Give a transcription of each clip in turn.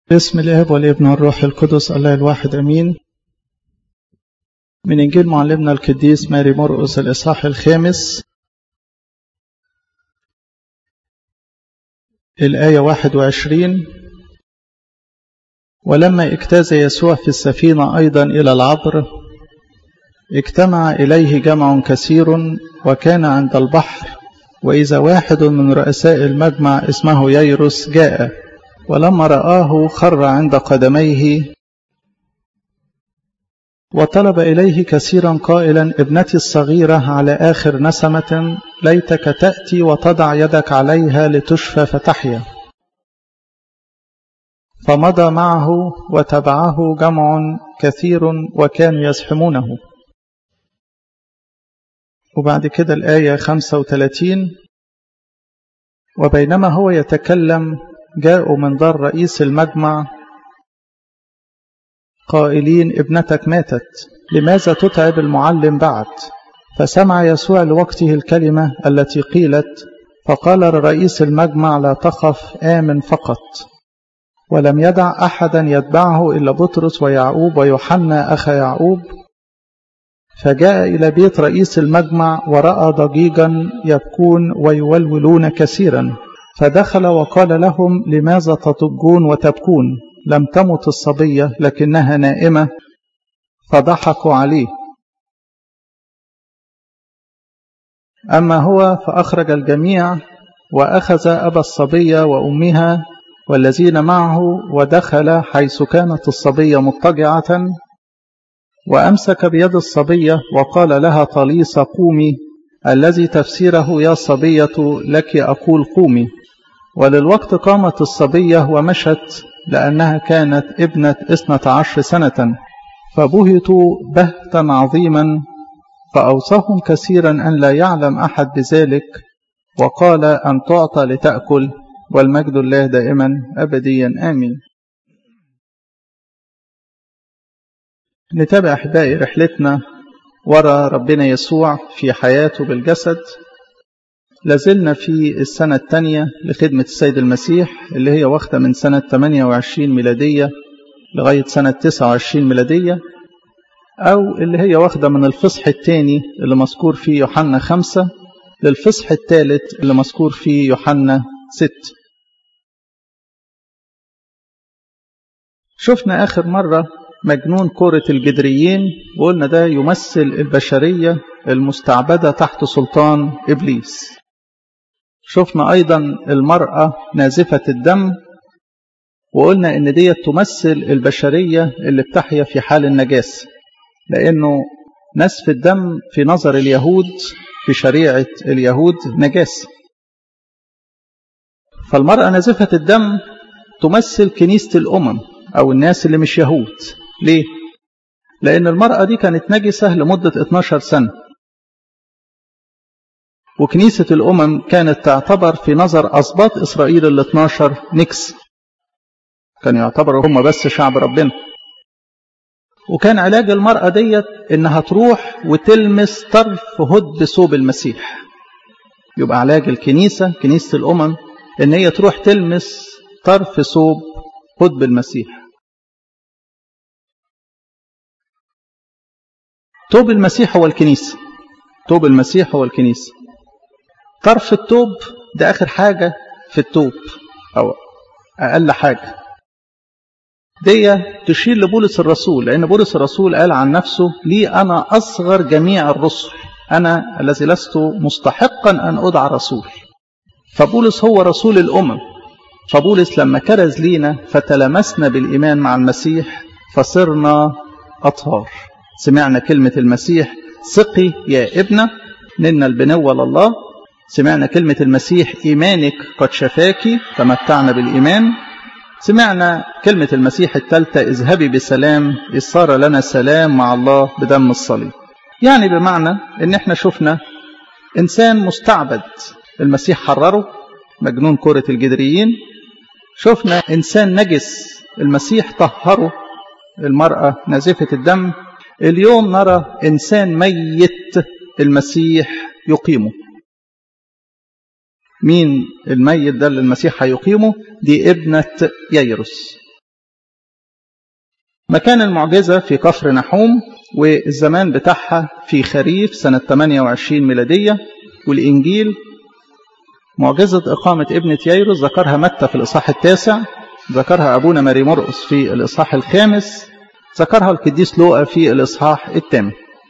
باسم الاب والابن والروح القدس الله الواحد امين من انجيل معلمنا القديس ماري مرقس الاصحاح الخامس الايه 21 ولما اجتاز يسوع في السفينه ايضا الى العبر اجتمع اليه جمع كثير وكان عند البحر واذا واحد من رؤساء المجمع اسمه ييروس جاء ولما رآه خر عند قدميه وطلب إليه كثيرا قائلا ابنتي الصغيرة على آخر نسمة ليتك تأتي وتضع يدك عليها لتشفى فتحيا فمضى معه وتبعه جمع كثير وكانوا يزحمونه وبعد كده الآية 35 وبينما هو يتكلم جاءوا من دار رئيس المجمع قائلين ابنتك ماتت لماذا تتعب المعلم بعد فسمع يسوع لوقته الكلمة التي قيلت فقال لرئيس المجمع لا تخف آمن فقط ولم يدع أحدا يتبعه إلا بطرس ويعقوب ويوحنا أخا يعقوب فجاء إلى بيت رئيس المجمع ورأى ضجيجا يبكون ويولولون كثيرا فدخل وقال لهم لماذا تضجون وتبكون لم تمت الصبية لكنها نائمة فضحكوا عليه أما هو فأخرج الجميع وأخذ أبا الصبية وأمها والذين معه ودخل حيث كانت الصبية مضطجعة وأمسك بيد الصبية وقال لها طليس قومي الذي تفسيره يا صبية لك أقول قومي وللوقت قامت الصبية ومشت لأنها كانت ابنة اثنة عشر سنة فبهتوا بهتا عظيما فأوصاهم كثيرا أن لا يعلم أحد بذلك وقال أن تعطى لتأكل والمجد الله دائما أبديا آمين نتابع أحبائي رحلتنا وراء ربنا يسوع في حياته بالجسد لازلنا في السنة الثانية لخدمة السيد المسيح اللي هي واخدة من سنة 28 ميلادية لغاية سنة 29 ميلادية أو اللي هي واخدة من الفصح الثاني اللي مذكور في يوحنا خمسة للفصح الثالث اللي مذكور في يوحنا ست شفنا آخر مرة مجنون كرة الجدريين وقلنا ده يمثل البشرية المستعبدة تحت سلطان إبليس شفنا أيضا المرأة نازفة الدم وقلنا إن دي تمثل البشرية اللي بتحيا في حال النجاسة لأنه نزف الدم في نظر اليهود في شريعة اليهود نجاسة فالمرأة نازفة الدم تمثل كنيسة الأمم أو الناس اللي مش يهود ليه؟ لأن المرأة دي كانت نجسة لمدة 12 سنة وكنيسة الأمم كانت تعتبر في نظر أسباط إسرائيل ال 12 نكس كانوا يعتبروا هم بس شعب ربنا وكان علاج المرأة ديت إنها تروح وتلمس طرف هد ثوب المسيح يبقى علاج الكنيسة كنيسة الأمم إن هي تروح تلمس طرف ثوب هد المسيح توب المسيح هو الكنيسة توب المسيح هو الكنيسة طرف التوب ده آخر حاجة في التوب أو أقل حاجة دي تشير لبولس الرسول لأن بولس الرسول قال عن نفسه لي أنا أصغر جميع الرسل أنا الذي لست مستحقا أن أدعى رسول فبولس هو رسول الأمم فبولس لما كرز لينا فتلمسنا بالإيمان مع المسيح فصرنا أطهار سمعنا كلمة المسيح سقي يا ابنة نلنا البنوة لله سمعنا كلمة المسيح إيمانك قد شفاكي تمتعنا بالإيمان سمعنا كلمة المسيح الثالثة اذهبي بسلام إذ صار لنا سلام مع الله بدم الصليب يعني بمعنى ان احنا شفنا انسان مستعبد المسيح حرره مجنون كرة الجدريين شفنا انسان نجس المسيح طهره المرأة نازفة الدم اليوم نرى انسان ميت المسيح يقيمه مين الميت ده اللي المسيح هيقيمه دي ابنة ييروس مكان المعجزة في كفر نحوم والزمان بتاعها في خريف سنة 28 ميلادية والإنجيل معجزة إقامة ابنة ييروس ذكرها متى في الإصحاح التاسع ذكرها أبونا ماري مرقس في الإصحاح الخامس ذكرها القديس لوقا في الإصحاح الثامن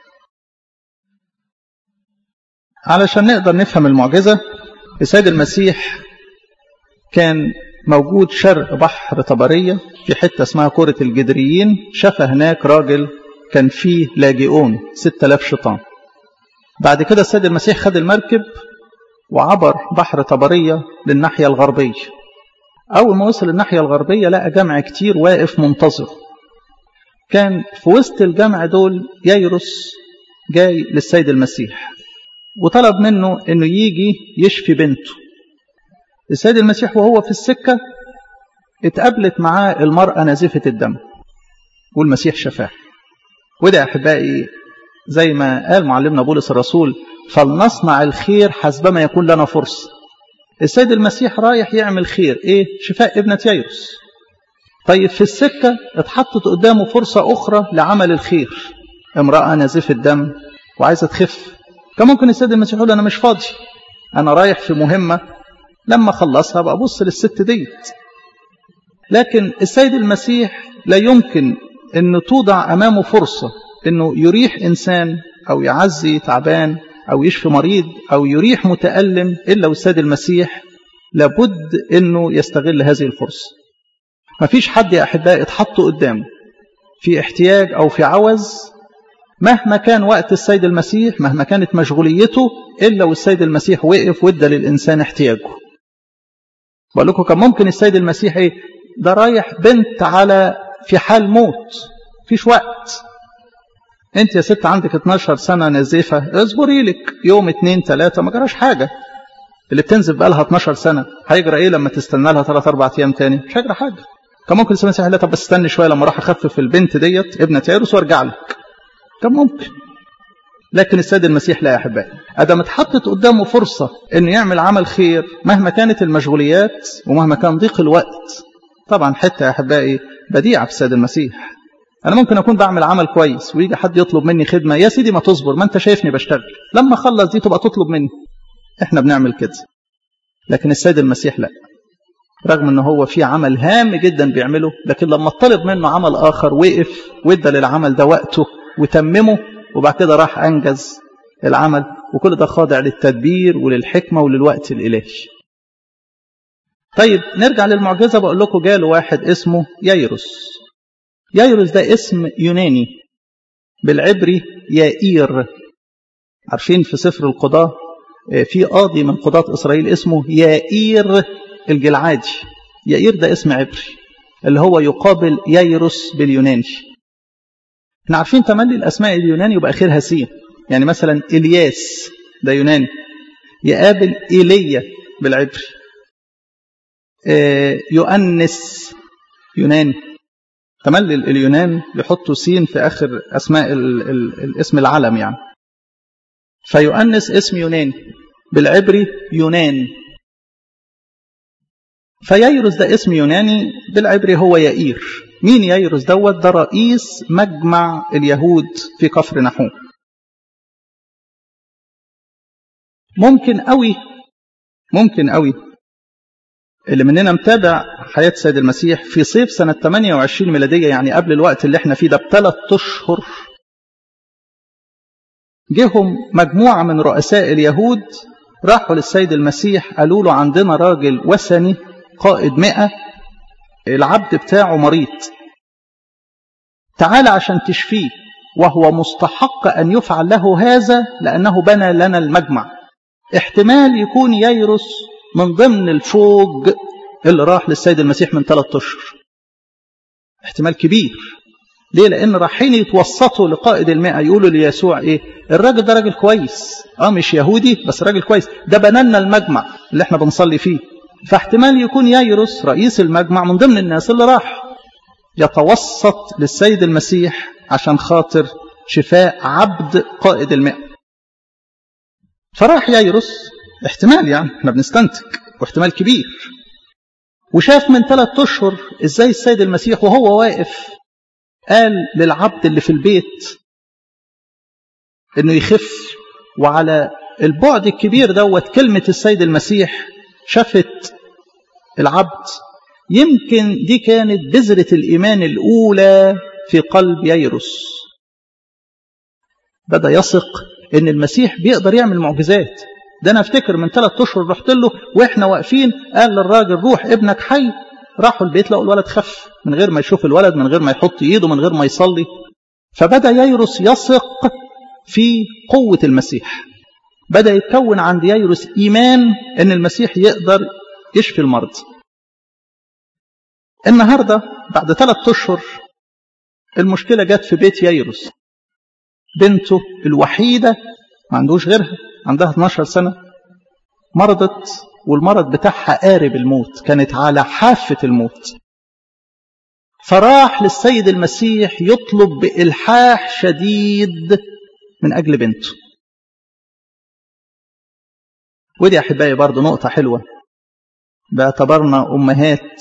علشان نقدر نفهم المعجزة السيد المسيح كان موجود شرق بحر طبرية في حتة اسمها كرة الجدريين شاف هناك راجل كان فيه لاجئون ستة آلاف شيطان بعد كده السيد المسيح خد المركب وعبر بحر طبرية للناحية الغربية أول ما وصل الناحية الغربية لقى جمع كتير واقف منتظر كان في وسط الجمع دول ييروس جاي للسيد المسيح وطلب منه انه يجي يشفي بنته السيد المسيح وهو في السكة اتقابلت معاه المرأة نازفة الدم والمسيح شفاه وده أحبائي زي ما قال معلمنا بولس الرسول فلنصنع الخير حسبما يكون لنا فرصة السيد المسيح رايح يعمل خير ايه شفاء ابنة ييروس طيب في السكة اتحطت قدامه فرصة أخرى لعمل الخير امرأة نازفة الدم وعايزة تخف كان ممكن السيد المسيح يقول أنا مش فاضي أنا رايح في مهمة لما خلصها بقى أبص للست ديت لكن السيد المسيح لا يمكن أن توضع أمامه فرصة أنه يريح إنسان أو يعزي تعبان أو يشفي مريض أو يريح متألم إلا والسيد المسيح لابد أنه يستغل هذه الفرصة ما فيش حد يا أحبائي اتحط قدامه في احتياج أو في عوز مهما كان وقت السيد المسيح مهما كانت مشغوليته إلا والسيد المسيح وقف وادى للإنسان احتياجه بقول لكم كان ممكن السيد المسيح ايه ده رايح بنت على في حال موت فيش وقت انت يا ست عندك 12 سنة نزيفة اصبري لك يوم اتنين تلاتة ما جراش حاجة اللي بتنزف بقى لها 12 سنة هيجرى ايه لما تستنى لها 3 4 ايام تاني مش هيجرى حاجة كان ممكن السيد المسيح لا طب بس استني شوية لما اروح اخفف البنت ديت ابنة ييروس وارجع لك كان ممكن لكن السيد المسيح لا يا احبائي ادم اتحطت قدامه فرصه انه يعمل عمل خير مهما كانت المشغوليات ومهما كان ضيق الوقت طبعا حته يا احبائي بديعه في السيد المسيح انا ممكن اكون بعمل عمل كويس ويجي حد يطلب مني خدمه يا سيدي ما تصبر ما انت شايفني بشتغل لما اخلص دي تبقى تطلب مني احنا بنعمل كده لكن السيد المسيح لا رغم ان هو في عمل هام جدا بيعمله لكن لما طلب منه عمل اخر وقف وادى للعمل ده وقته وتممه وبعد كده راح أنجز العمل وكل ده خاضع للتدبير وللحكمة وللوقت الإلهي طيب نرجع للمعجزة بقول لكم جاله واحد اسمه ييروس ييروس ده اسم يوناني بالعبري يائير عارفين في سفر القضاة في قاضي من قضاة إسرائيل اسمه يائير الجلعادي يائير ده اسم عبري اللي هو يقابل ييروس باليوناني احنا عارفين تملي الاسماء اليوناني يبقى اخرها سين يعني مثلا الياس ده يوناني يقابل ايليا بالعبري اه يؤنس يوناني تملي اليونان يحطوا سين في اخر اسماء ال ال الاسم العلم يعني فيؤنس اسم يوناني بالعبري يونان فييروس ده اسم يوناني بالعبري هو يائير مين ييروس دوت ده رئيس مجمع اليهود في كفر نحوم ممكن قوي ممكن قوي اللي مننا متابع حياة سيد المسيح في صيف سنة 28 ميلادية يعني قبل الوقت اللي احنا فيه ده بثلاث أشهر جهم مجموعة من رؤساء اليهود راحوا للسيد المسيح قالوا له عندنا راجل وثني قائد مئة العبد بتاعه مريض تعال عشان تشفيه وهو مستحق أن يفعل له هذا لأنه بنى لنا المجمع احتمال يكون ييروس من ضمن الفوج اللي راح للسيد المسيح من ثلاثة أشهر احتمال كبير ليه لأن رايحين يتوسطوا لقائد المئة يقولوا ليسوع إيه الراجل ده راجل كويس اه مش يهودي بس راجل كويس ده بنى المجمع اللي احنا بنصلي فيه فاحتمال يكون ييروس رئيس المجمع من ضمن الناس اللي راح يتوسط للسيد المسيح عشان خاطر شفاء عبد قائد المئة فراح ييروس احتمال يعني احنا بنستنتج واحتمال كبير وشاف من ثلاث اشهر ازاي السيد المسيح وهو واقف قال للعبد اللي في البيت انه يخف وعلى البعد الكبير دوت كلمة السيد المسيح شفت العبد يمكن دي كانت بذرة الإيمان الأولى في قلب ييروس بدأ يثق إن المسيح بيقدر يعمل معجزات ده أنا أفتكر من ثلاث أشهر رحت له وإحنا واقفين قال للراجل روح ابنك حي راحوا البيت لقوا الولد خف من غير ما يشوف الولد من غير ما يحط إيده من غير ما يصلي فبدأ ييروس يثق في قوة المسيح بدأ يتكون عند ييروس إيمان إن المسيح يقدر يشفي المرض النهاردة بعد ثلاثة أشهر المشكلة جت في بيت ييروس بنته الوحيدة ما عندوش غيرها عندها 12 سنة مرضت والمرض بتاعها قارب الموت كانت على حافة الموت فراح للسيد المسيح يطلب بإلحاح شديد من أجل بنته ودي أحبائي برضو نقطة حلوة باعتبرنا أمهات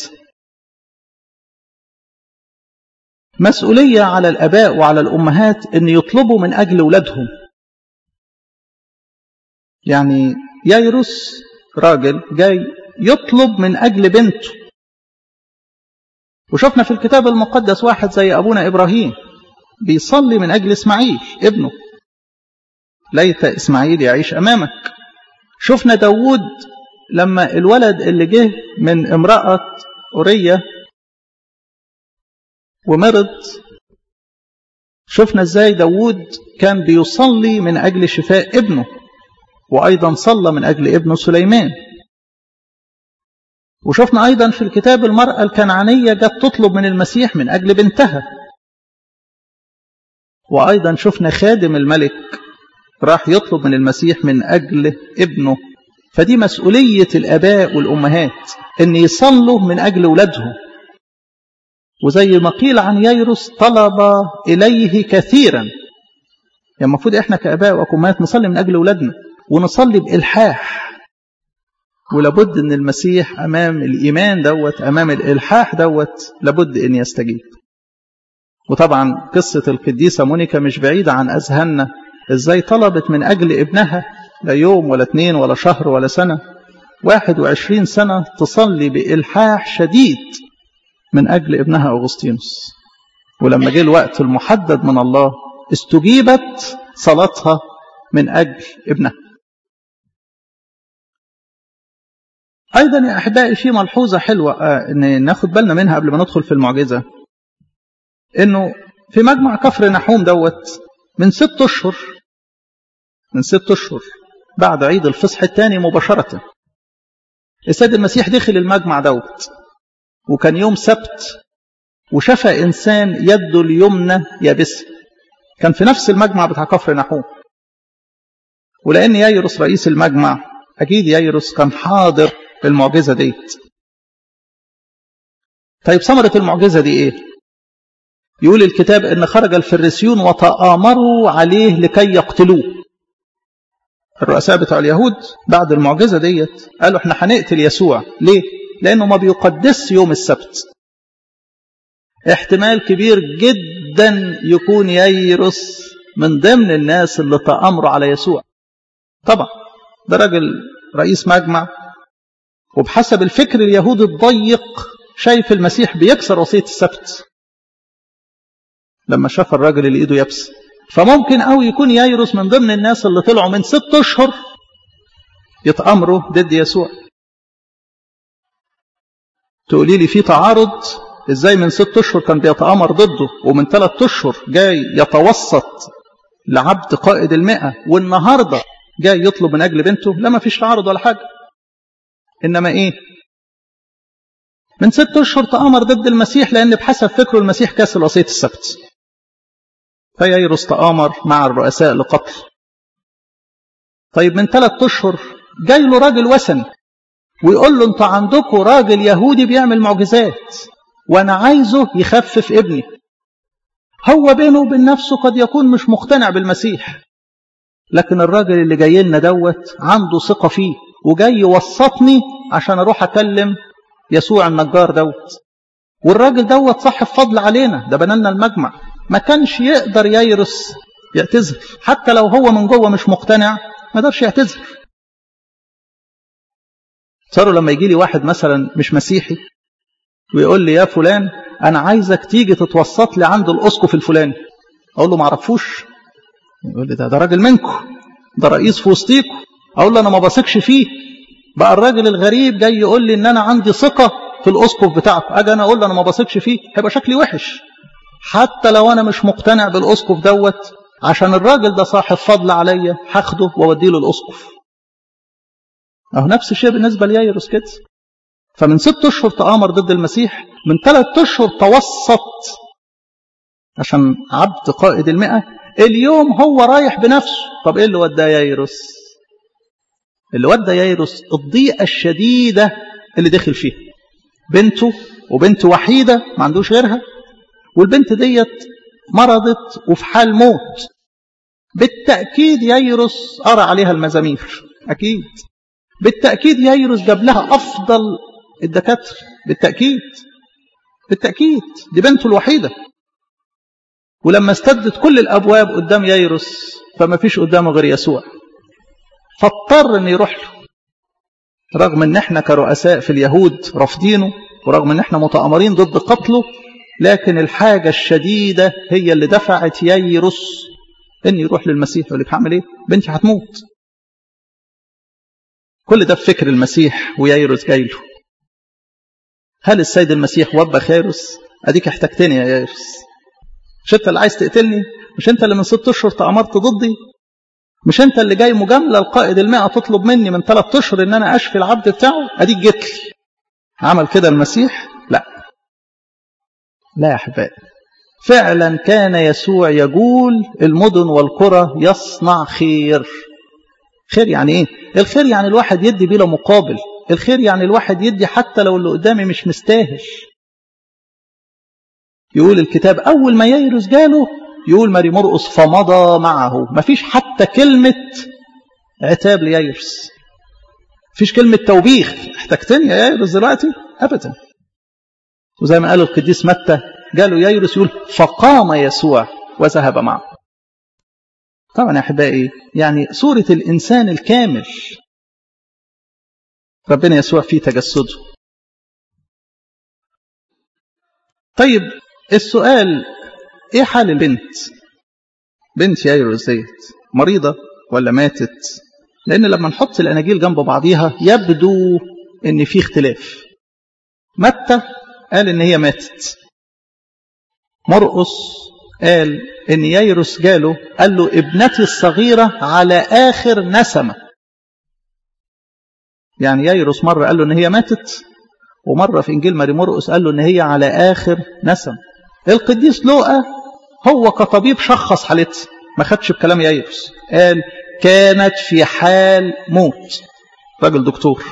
مسؤولية على الأباء وعلى الأمهات أن يطلبوا من أجل أولادهم يعني ييروس راجل جاي يطلب من أجل بنته وشفنا في الكتاب المقدس واحد زي أبونا إبراهيم بيصلي من أجل إسماعيل ابنه ليت إسماعيل يعيش أمامك شفنا داود لما الولد اللي جه من امرأة أورية ومرض شفنا ازاي داود كان بيصلي من أجل شفاء ابنه وأيضا صلى من أجل ابنه سليمان وشفنا أيضا في الكتاب المرأة الكنعانية جت تطلب من المسيح من أجل بنتها وأيضا شفنا خادم الملك راح يطلب من المسيح من أجل ابنه فدي مسؤولية الآباء والأمهات أن يصلوا من أجل أولادهم وزي ما قيل عن ييروس طلب إليه كثيرا يعني المفروض إحنا كآباء وأمهات نصلي من أجل أولادنا ونصلي بإلحاح ولابد أن المسيح أمام الإيمان دوت أمام الإلحاح دوت لابد أن يستجيب وطبعا قصة القديسة مونيكا مش بعيدة عن أذهاننا إزاي طلبت من أجل ابنها لا يوم ولا اتنين ولا شهر ولا سنة واحد وعشرين سنة تصلي بإلحاح شديد من أجل ابنها أغسطينوس ولما جه الوقت المحدد من الله استجيبت صلاتها من أجل ابنها أيضا يا أحبائي في ملحوظة حلوة إن ناخد بالنا منها قبل ما ندخل في المعجزة إنه في مجمع كفر نحوم دوت من ست أشهر من ست أشهر بعد عيد الفصح الثاني مباشرة السيد المسيح دخل المجمع دوت وكان يوم سبت وشفى إنسان يده اليمنى يابسة كان في نفس المجمع بتاع كفر نحوم ولأن ييروس رئيس المجمع أكيد ييروس كان حاضر المعجزة ديت طيب ثمرة المعجزة دي إيه يقول الكتاب إن خرج الفريسيون وتآمروا عليه لكي يقتلوه الرؤساء بتوع اليهود بعد المعجزة ديت قالوا احنا هنقتل يسوع ليه لأنه ما بيقدس يوم السبت احتمال كبير جدا يكون ييروس من ضمن الناس اللي تأمروا على يسوع طبعا ده راجل رئيس مجمع وبحسب الفكر اليهودي الضيق شايف المسيح بيكسر وصية السبت لما شاف الراجل اللي ايده يبس فممكن قوي يكون ييروس من ضمن الناس اللي طلعوا من ست اشهر يتأمروا ضد يسوع تقولي لي في تعارض ازاي من ست اشهر كان بيتآمر ضده ومن ثلاث اشهر جاي يتوسط لعبد قائد المئة والنهاردة جاي يطلب من أجل بنته لا ما فيش تعارض ولا حاجة إنما إيه من ست أشهر تآمر ضد المسيح لأن بحسب فكره المسيح كسر وصية السبت فييروس تآمر مع الرؤساء لقتل طيب من ثلاث أشهر جاي له راجل وثني ويقول له انتوا عندكم راجل يهودي بيعمل معجزات وانا عايزه يخفف ابني هو بينه وبين نفسه قد يكون مش مقتنع بالمسيح لكن الراجل اللي جاي لنا دوت عنده ثقة فيه وجاي يوسطني عشان اروح اكلم يسوع النجار دوت والراجل دوت صاحب فضل علينا ده بنى لنا المجمع ما كانش يقدر ييرس يعتذر حتى لو هو من جوه مش مقتنع ما يقدرش يعتذر صاروا لما يجي لي واحد مثلا مش مسيحي ويقول لي يا فلان انا عايزك تيجي تتوسط لي عند الاسقف الفلاني اقول له ما اعرفوش يقول لي ده ده راجل منكم ده رئيس في وسطيكم اقول له انا ما بثقش فيه بقى الراجل الغريب جاي يقول لي ان انا عندي ثقه في الاسقف بتاعته اجي انا اقول له انا ما بثقش فيه هيبقى شكلي وحش حتى لو انا مش مقتنع بالاسقف دوت عشان الراجل ده صاحب فضل عليا هاخده واوديه له الاسقف اهو نفس الشيء بالنسبه ليايروس كده فمن ست اشهر تآمر ضد المسيح من ثلاث اشهر توسط عشان عبد قائد المئة اليوم هو رايح بنفسه طب ايه اللي ودى يايروس اللي ودى يايروس الضيقة الشديدة اللي دخل فيها بنته وبنت وحيدة ما عندوش غيرها والبنت ديت مرضت وفي حال موت بالتأكيد ييروس قرأ عليها المزامير أكيد بالتأكيد ييروس جاب لها أفضل الدكاترة بالتأكيد بالتأكيد دي بنته الوحيدة ولما استدت كل الأبواب قدام ييروس فما فيش قدامه غير يسوع فاضطر ان يروح له رغم ان احنا كرؤساء في اليهود رافضينه ورغم ان احنا متآمرين ضد قتله لكن الحاجة الشديدة هي اللي دفعت ييروس ان يروح للمسيح يقول لك هعمل ايه بنتي هتموت كل ده في فكر المسيح وييروس جاي له هل السيد المسيح وبخ ييروس اديك احتجتني يا ييروس مش انت اللي عايز تقتلني مش انت اللي من ست اشهر تأمرت ضدي مش انت اللي جاي مجامله القائد المئة تطلب مني من ثلاث اشهر ان انا اشفي العبد بتاعه اديك جيت لي عمل كده المسيح لا لا يا احبائي فعلا كان يسوع يقول المدن والقرى يصنع خير خير يعني ايه الخير يعني الواحد يدي بلا مقابل الخير يعني الواحد يدي حتى لو اللي قدامي مش مستاهل يقول الكتاب اول ما ييرس جاله يقول ماري مرقس فمضى معه ما فيش حتى كلمة عتاب لييرس فيش كلمة توبيخ احتجتني يا ييرس دلوقتي أبدا وزي ما قال القديس متى قالوا ييرس يقول فقام يسوع وذهب معه طبعا يا أحبائي يعني صورة الإنسان الكامل ربنا يسوع في تجسده طيب السؤال ايه حال البنت بنت يايروس ديت مريضه ولا ماتت لان لما نحط الاناجيل جنب بعضيها يبدو ان في اختلاف متى قال ان هي ماتت مرقس قال ان يايروس جاله قال له ابنتي الصغيره على اخر نسمه يعني يايروس مره قال له ان هي ماتت ومره في انجيل ماري مرقس قال له ان هي على اخر نسم القديس لوقا هو كطبيب شخص حالتها ما خدش بكلام يايروس قال كانت في حال موت راجل دكتور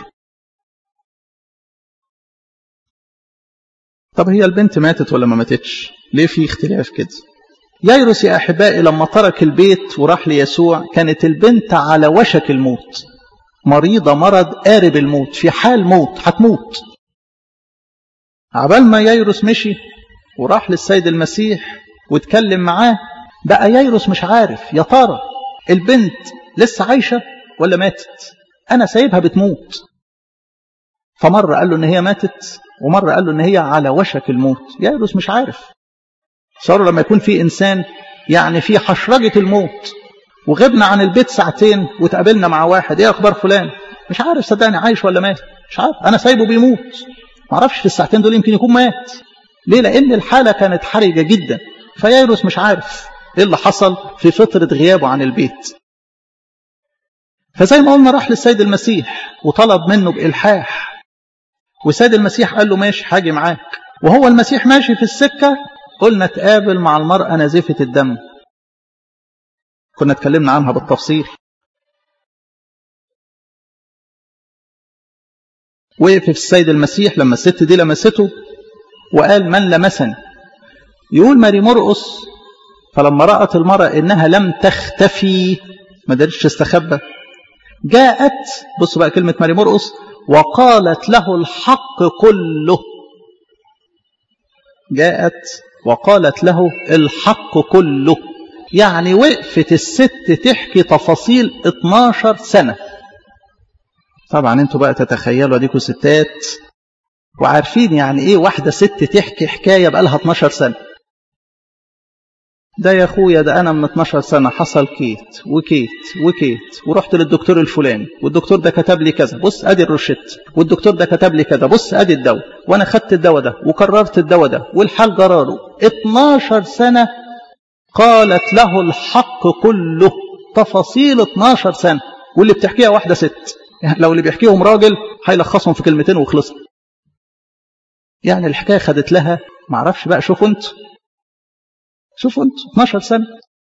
طب هي البنت ماتت ولا ما ماتتش ليه في اختلاف كده يايروس يا احبائي لما ترك البيت وراح ليسوع كانت البنت على وشك الموت مريضة مرض قارب الموت في حال موت هتموت عبال ما يايروس مشي وراح للسيد المسيح واتكلم معاه بقى يايروس مش عارف يا ترى البنت لسه عايشة ولا ماتت أنا سايبها بتموت فمرة قال له إن هي ماتت ومرة قال له إن هي على وشك الموت يايروس مش عارف صاروا لما يكون في إنسان يعني في حشرجة الموت وغبنا عن البيت ساعتين وتقابلنا مع واحد ايه اخبار فلان مش عارف صدقني عايش ولا مات مش عارف انا سايبه بيموت ما اعرفش في الساعتين دول يمكن يكون مات ليه لان الحاله كانت حرجه جدا فيايروس مش عارف ايه اللي حصل في فتره غيابه عن البيت فزي ما قلنا راح للسيد المسيح وطلب منه بالحاح والسيد المسيح قال له ماشي هاجي معاك وهو المسيح ماشي في السكه قلنا تقابل مع المراه نازفه الدم كنا اتكلمنا عنها بالتفصيل وقف في السيد المسيح لما الست دي لمسته وقال من لمسني يقول ماري مرقس فلما رأت المرأة إنها لم تختفي ما قدرتش تستخبى جاءت بصوا بقى كلمة ماري مرقس وقالت له الحق كله جاءت وقالت له الحق كله يعني وقفت الست تحكي تفاصيل 12 سنة طبعا انتوا بقى تتخيلوا اديكوا ستات وعارفين يعني ايه واحدة ست تحكي حكاية بقالها 12 سنة ده يا اخويا ده انا من 12 سنة حصل كيت وكيت وكيت ورحت للدكتور الفلاني والدكتور ده كتب لي كذا بص ادي الروشت والدكتور ده كتب لي كذا بص ادي الدواء وانا خدت الدواء ده وكررت الدواء ده والحال جراله 12 سنة قالت له الحق كله تفاصيل 12 سنة واللي بتحكيها واحدة ست يعني لو اللي بيحكيهم راجل هيلخصهم في كلمتين وخلصوا يعني الحكاية خدت لها معرفش بقى شوفوا انتوا شوفوا انتوا 12 سنة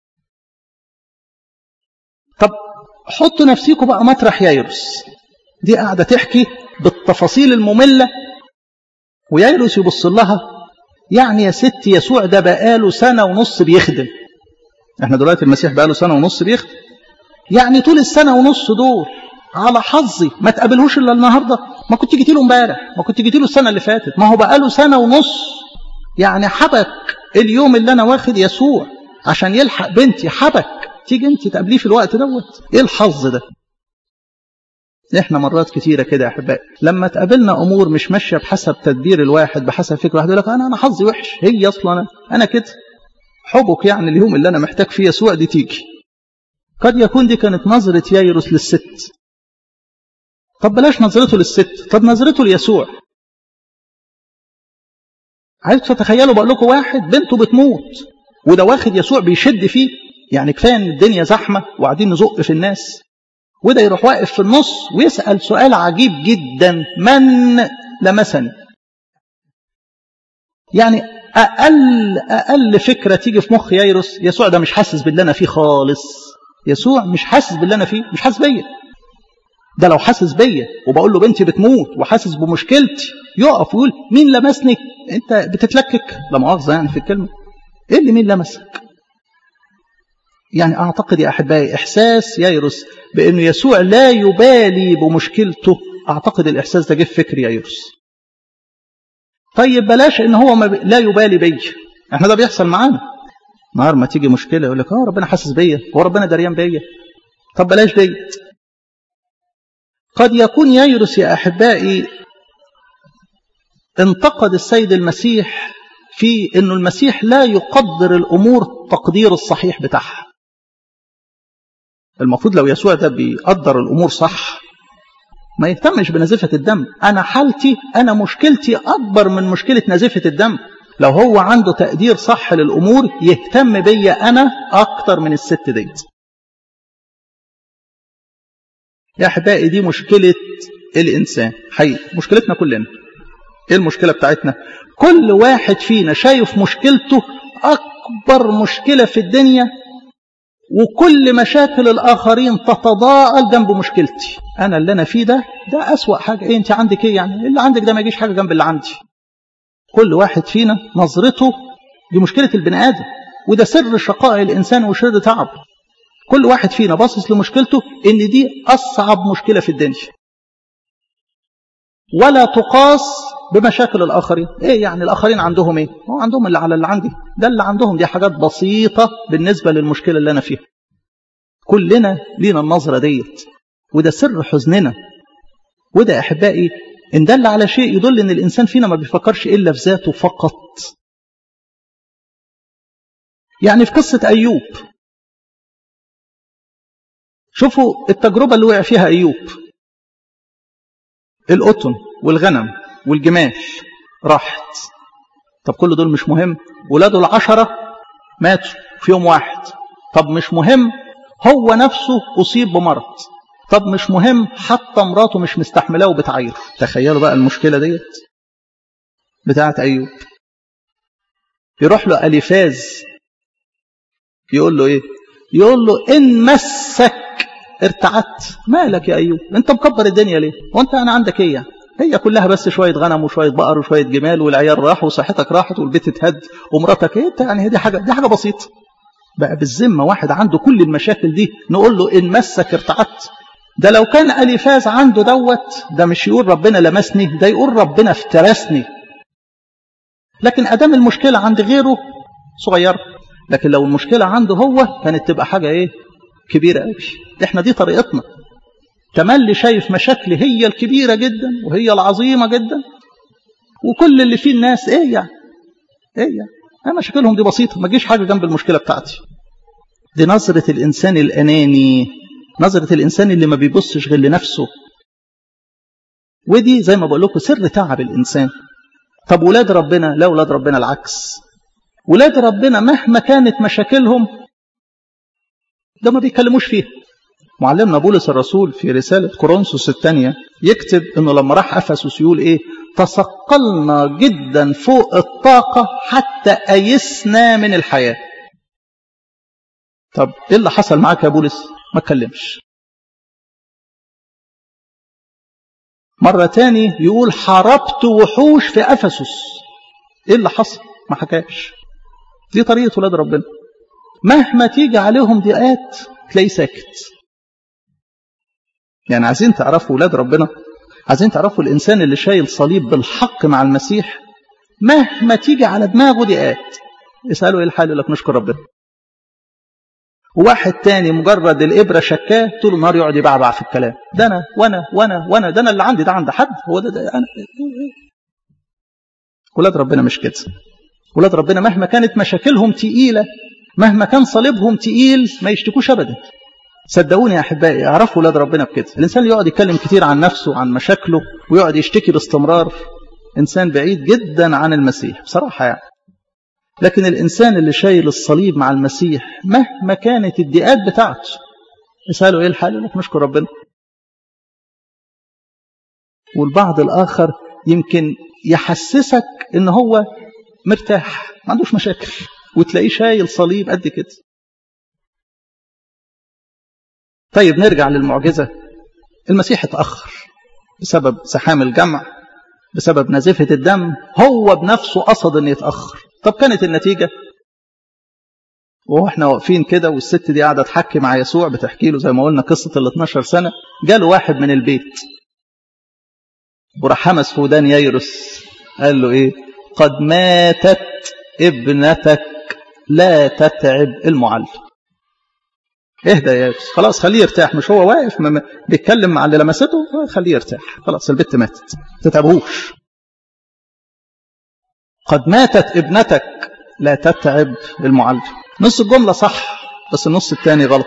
طب حطوا نفسيكم بقى مطرح يايروس دي قاعدة تحكي بالتفاصيل المملة ويايروس يبص لها يعني يا ست يسوع ده بقاله سنة ونص بيخدم احنا دلوقتي المسيح بقاله سنة ونص بيخدم يعني طول السنة ونص دول على حظي ما تقابلهوش الا النهارده ما كنت جيت له امبارح ما كنت جيت له السنه اللي فاتت ما هو بقاله سنه ونص يعني حبك اليوم اللي انا واخد يسوع عشان يلحق بنتي حبك تيجي انت تقابليه في الوقت دوت ايه الحظ ده احنا مرات كتيرة كده يا احبائي لما تقابلنا امور مش ماشيه بحسب تدبير الواحد بحسب فكر الواحد يقول لك انا انا حظي وحش هي اصلا انا انا كده حبك يعني اليوم اللي انا محتاج فيه يسوع دي تيجي قد يكون دي كانت نظرة يايروس للست طب بلاش نظرته للست طب نظرته ليسوع عايزكم تتخيلوا بقول لكم واحد بنته بتموت وده واخد يسوع بيشد فيه يعني كفايه ان الدنيا زحمه وقاعدين نزق في الناس وده يروح واقف في النص ويسال سؤال عجيب جدا من لمسني يعني اقل اقل فكره تيجي في مخ يايروس يسوع ده مش حاسس باللي انا فيه خالص يسوع مش حاسس باللي انا فيه مش حاسس بيا ده لو حاسس بيا وبقول له بنتي بتموت وحاسس بمشكلتي يقف ويقول مين لمسني انت بتتلكك لا مؤاخذه يعني في الكلمه ايه اللي مين لمسك يعني اعتقد يا احبائي احساس يايروس بانه يسوع لا يبالي بمشكلته اعتقد الاحساس ده جه في فكر يايروس طيب بلاش ان هو ما ب... لا يبالي بيا احنا ده بيحصل معانا نهار ما تيجي مشكله يقول لك اه ربنا حاسس بيا هو ربنا دريان بيا طب بلاش ديت قد يكون ييرس يا احبائي انتقد السيد المسيح في انه المسيح لا يقدر الامور التقدير الصحيح بتاعها المفروض لو يسوع ده بيقدر الامور صح ما يهتمش بنزفه الدم انا حالتي انا مشكلتي اكبر من مشكله نزفه الدم لو هو عنده تقدير صح للامور يهتم بيا انا اكتر من الست ديت يا احبائي دي مشكله الانسان حقيقي مشكلتنا كلنا ايه المشكله بتاعتنا كل واحد فينا شايف مشكلته اكبر مشكله في الدنيا وكل مشاكل الاخرين تتضاءل جنب مشكلتي انا اللي انا فيه ده ده اسوا حاجه ايه انت عندك ايه يعني اللي عندك ده ما يجيش حاجه جنب اللي عندي كل واحد فينا نظرته دي مشكله البني ادم وده سر شقاء الانسان وشر تعبه كل واحد فينا باصص لمشكلته ان دي اصعب مشكله في الدنيا ولا تقاس بمشاكل الاخرين ايه يعني الاخرين عندهم ايه هو عندهم اللي على اللي عندي ده اللي عندهم دي حاجات بسيطه بالنسبه للمشكله اللي انا فيها كلنا لينا النظره ديت وده سر حزننا وده احبائي ان دل على شيء يدل ان الانسان فينا ما بيفكرش الا في ذاته فقط يعني في قصه ايوب شوفوا التجربة اللي وقع فيها أيوب القطن والغنم والجمال راحت طب كل دول مش مهم ولاده العشرة ماتوا في يوم واحد طب مش مهم هو نفسه أصيب بمرض طب مش مهم حتى مراته مش مستحملاه وبتعايره تخيلوا بقى المشكلة ديت بتاعت أيوب يروح له أليفاز يقول له إيه يقول له إن مسك ارتعدت مالك يا أيوب أنت مكبر الدنيا ليه وأنت أنا عندك إيه يعني هي كلها بس شوية غنم وشوية بقر وشوية جمال والعيال راحوا وصحتك راحت والبيت اتهد ومراتك ايه يعني دي حاجة دي حاجة بسيطة بقى بالذمة واحد عنده كل المشاكل دي نقول له إن مسك ارتعدت ده لو كان أليفاز عنده دوت ده مش يقول ربنا لمسني ده يقول ربنا افترسني لكن ادام المشكله عند غيره صغيره لكن لو المشكله عنده هو كانت تبقى حاجه ايه كبيره قوي احنا دي طريقتنا تملي شايف مشاكل هي الكبيره جدا وهي العظيمه جدا وكل اللي فيه الناس ايه يعني ايه يعني مشاكلهم دي بسيطه ما تجيش حاجه جنب المشكله بتاعتي دي نظره الانسان الاناني نظره الانسان اللي ما بيبصش غير لنفسه ودي زي ما بقول لكم سر تعب الانسان طب ولاد ربنا لا ولاد ربنا العكس ولاد ربنا مهما كانت مشاكلهم ده ما بيتكلموش فيها معلمنا بولس الرسول في رسالة كورنثوس الثانية يكتب انه لما راح افسس يقول ايه تثقلنا جدا فوق الطاقة حتى ايسنا من الحياة طب ايه اللي حصل معاك يا بولس ما اتكلمش مرة تاني يقول حاربت وحوش في افسس ايه اللي حصل ما حكاش دي طريقة ولاد ربنا مهما تيجي عليهم ضيقات تلاقيه ساكت يعني عايزين تعرفوا ولاد ربنا عايزين تعرفوا الإنسان اللي شايل صليب بالحق مع المسيح مهما تيجي على دماغه ضيقات اسألوا ايه الحال يقول لك نشكر ربنا وواحد تاني مجرد الإبرة شكاه طول النهار يقعد يبعبع في الكلام ده أنا وأنا وأنا وأنا ده أنا اللي عندي ده عند حد هو ده, ده أنا ولاد ربنا مش كده ولاد ربنا مهما كانت مشاكلهم تقيلة مهما كان صليبهم تقيل ما يشتكوش أبدا صدقوني يا أحبائي اعرفوا ولاد ربنا بكده الإنسان اللي يقعد يتكلم كتير عن نفسه عن مشاكله ويقعد يشتكي باستمرار إنسان بعيد جدا عن المسيح بصراحة يعني لكن الإنسان اللي شايل الصليب مع المسيح مهما كانت الضيقات بتاعته اسأله إيه الحال يقول لك نشكر ربنا والبعض الآخر يمكن يحسسك إن هو مرتاح ما عندوش مشاكل وتلاقيه شايل صليب قد كده طيب نرجع للمعجزة المسيح اتأخر بسبب زحام الجمع بسبب نزفة الدم هو بنفسه قصد أن يتأخر طب كانت النتيجة وهو احنا واقفين كده والست دي قاعدة تحكي مع يسوع بتحكي له زي ما قلنا قصة ال 12 سنة جاله واحد من البيت وراح حمس في ودان ييرس قال له ايه قد ماتت ابنتك لا تتعب المعلم اهدى يا ييرس خلاص خليه يرتاح مش هو واقف بيتكلم مع اللي لمسته خليه يرتاح خلاص البت ماتت ما تتعبهوش قد ماتت ابنتك لا تتعب المعلم نص الجملة صح بس النص الثاني غلط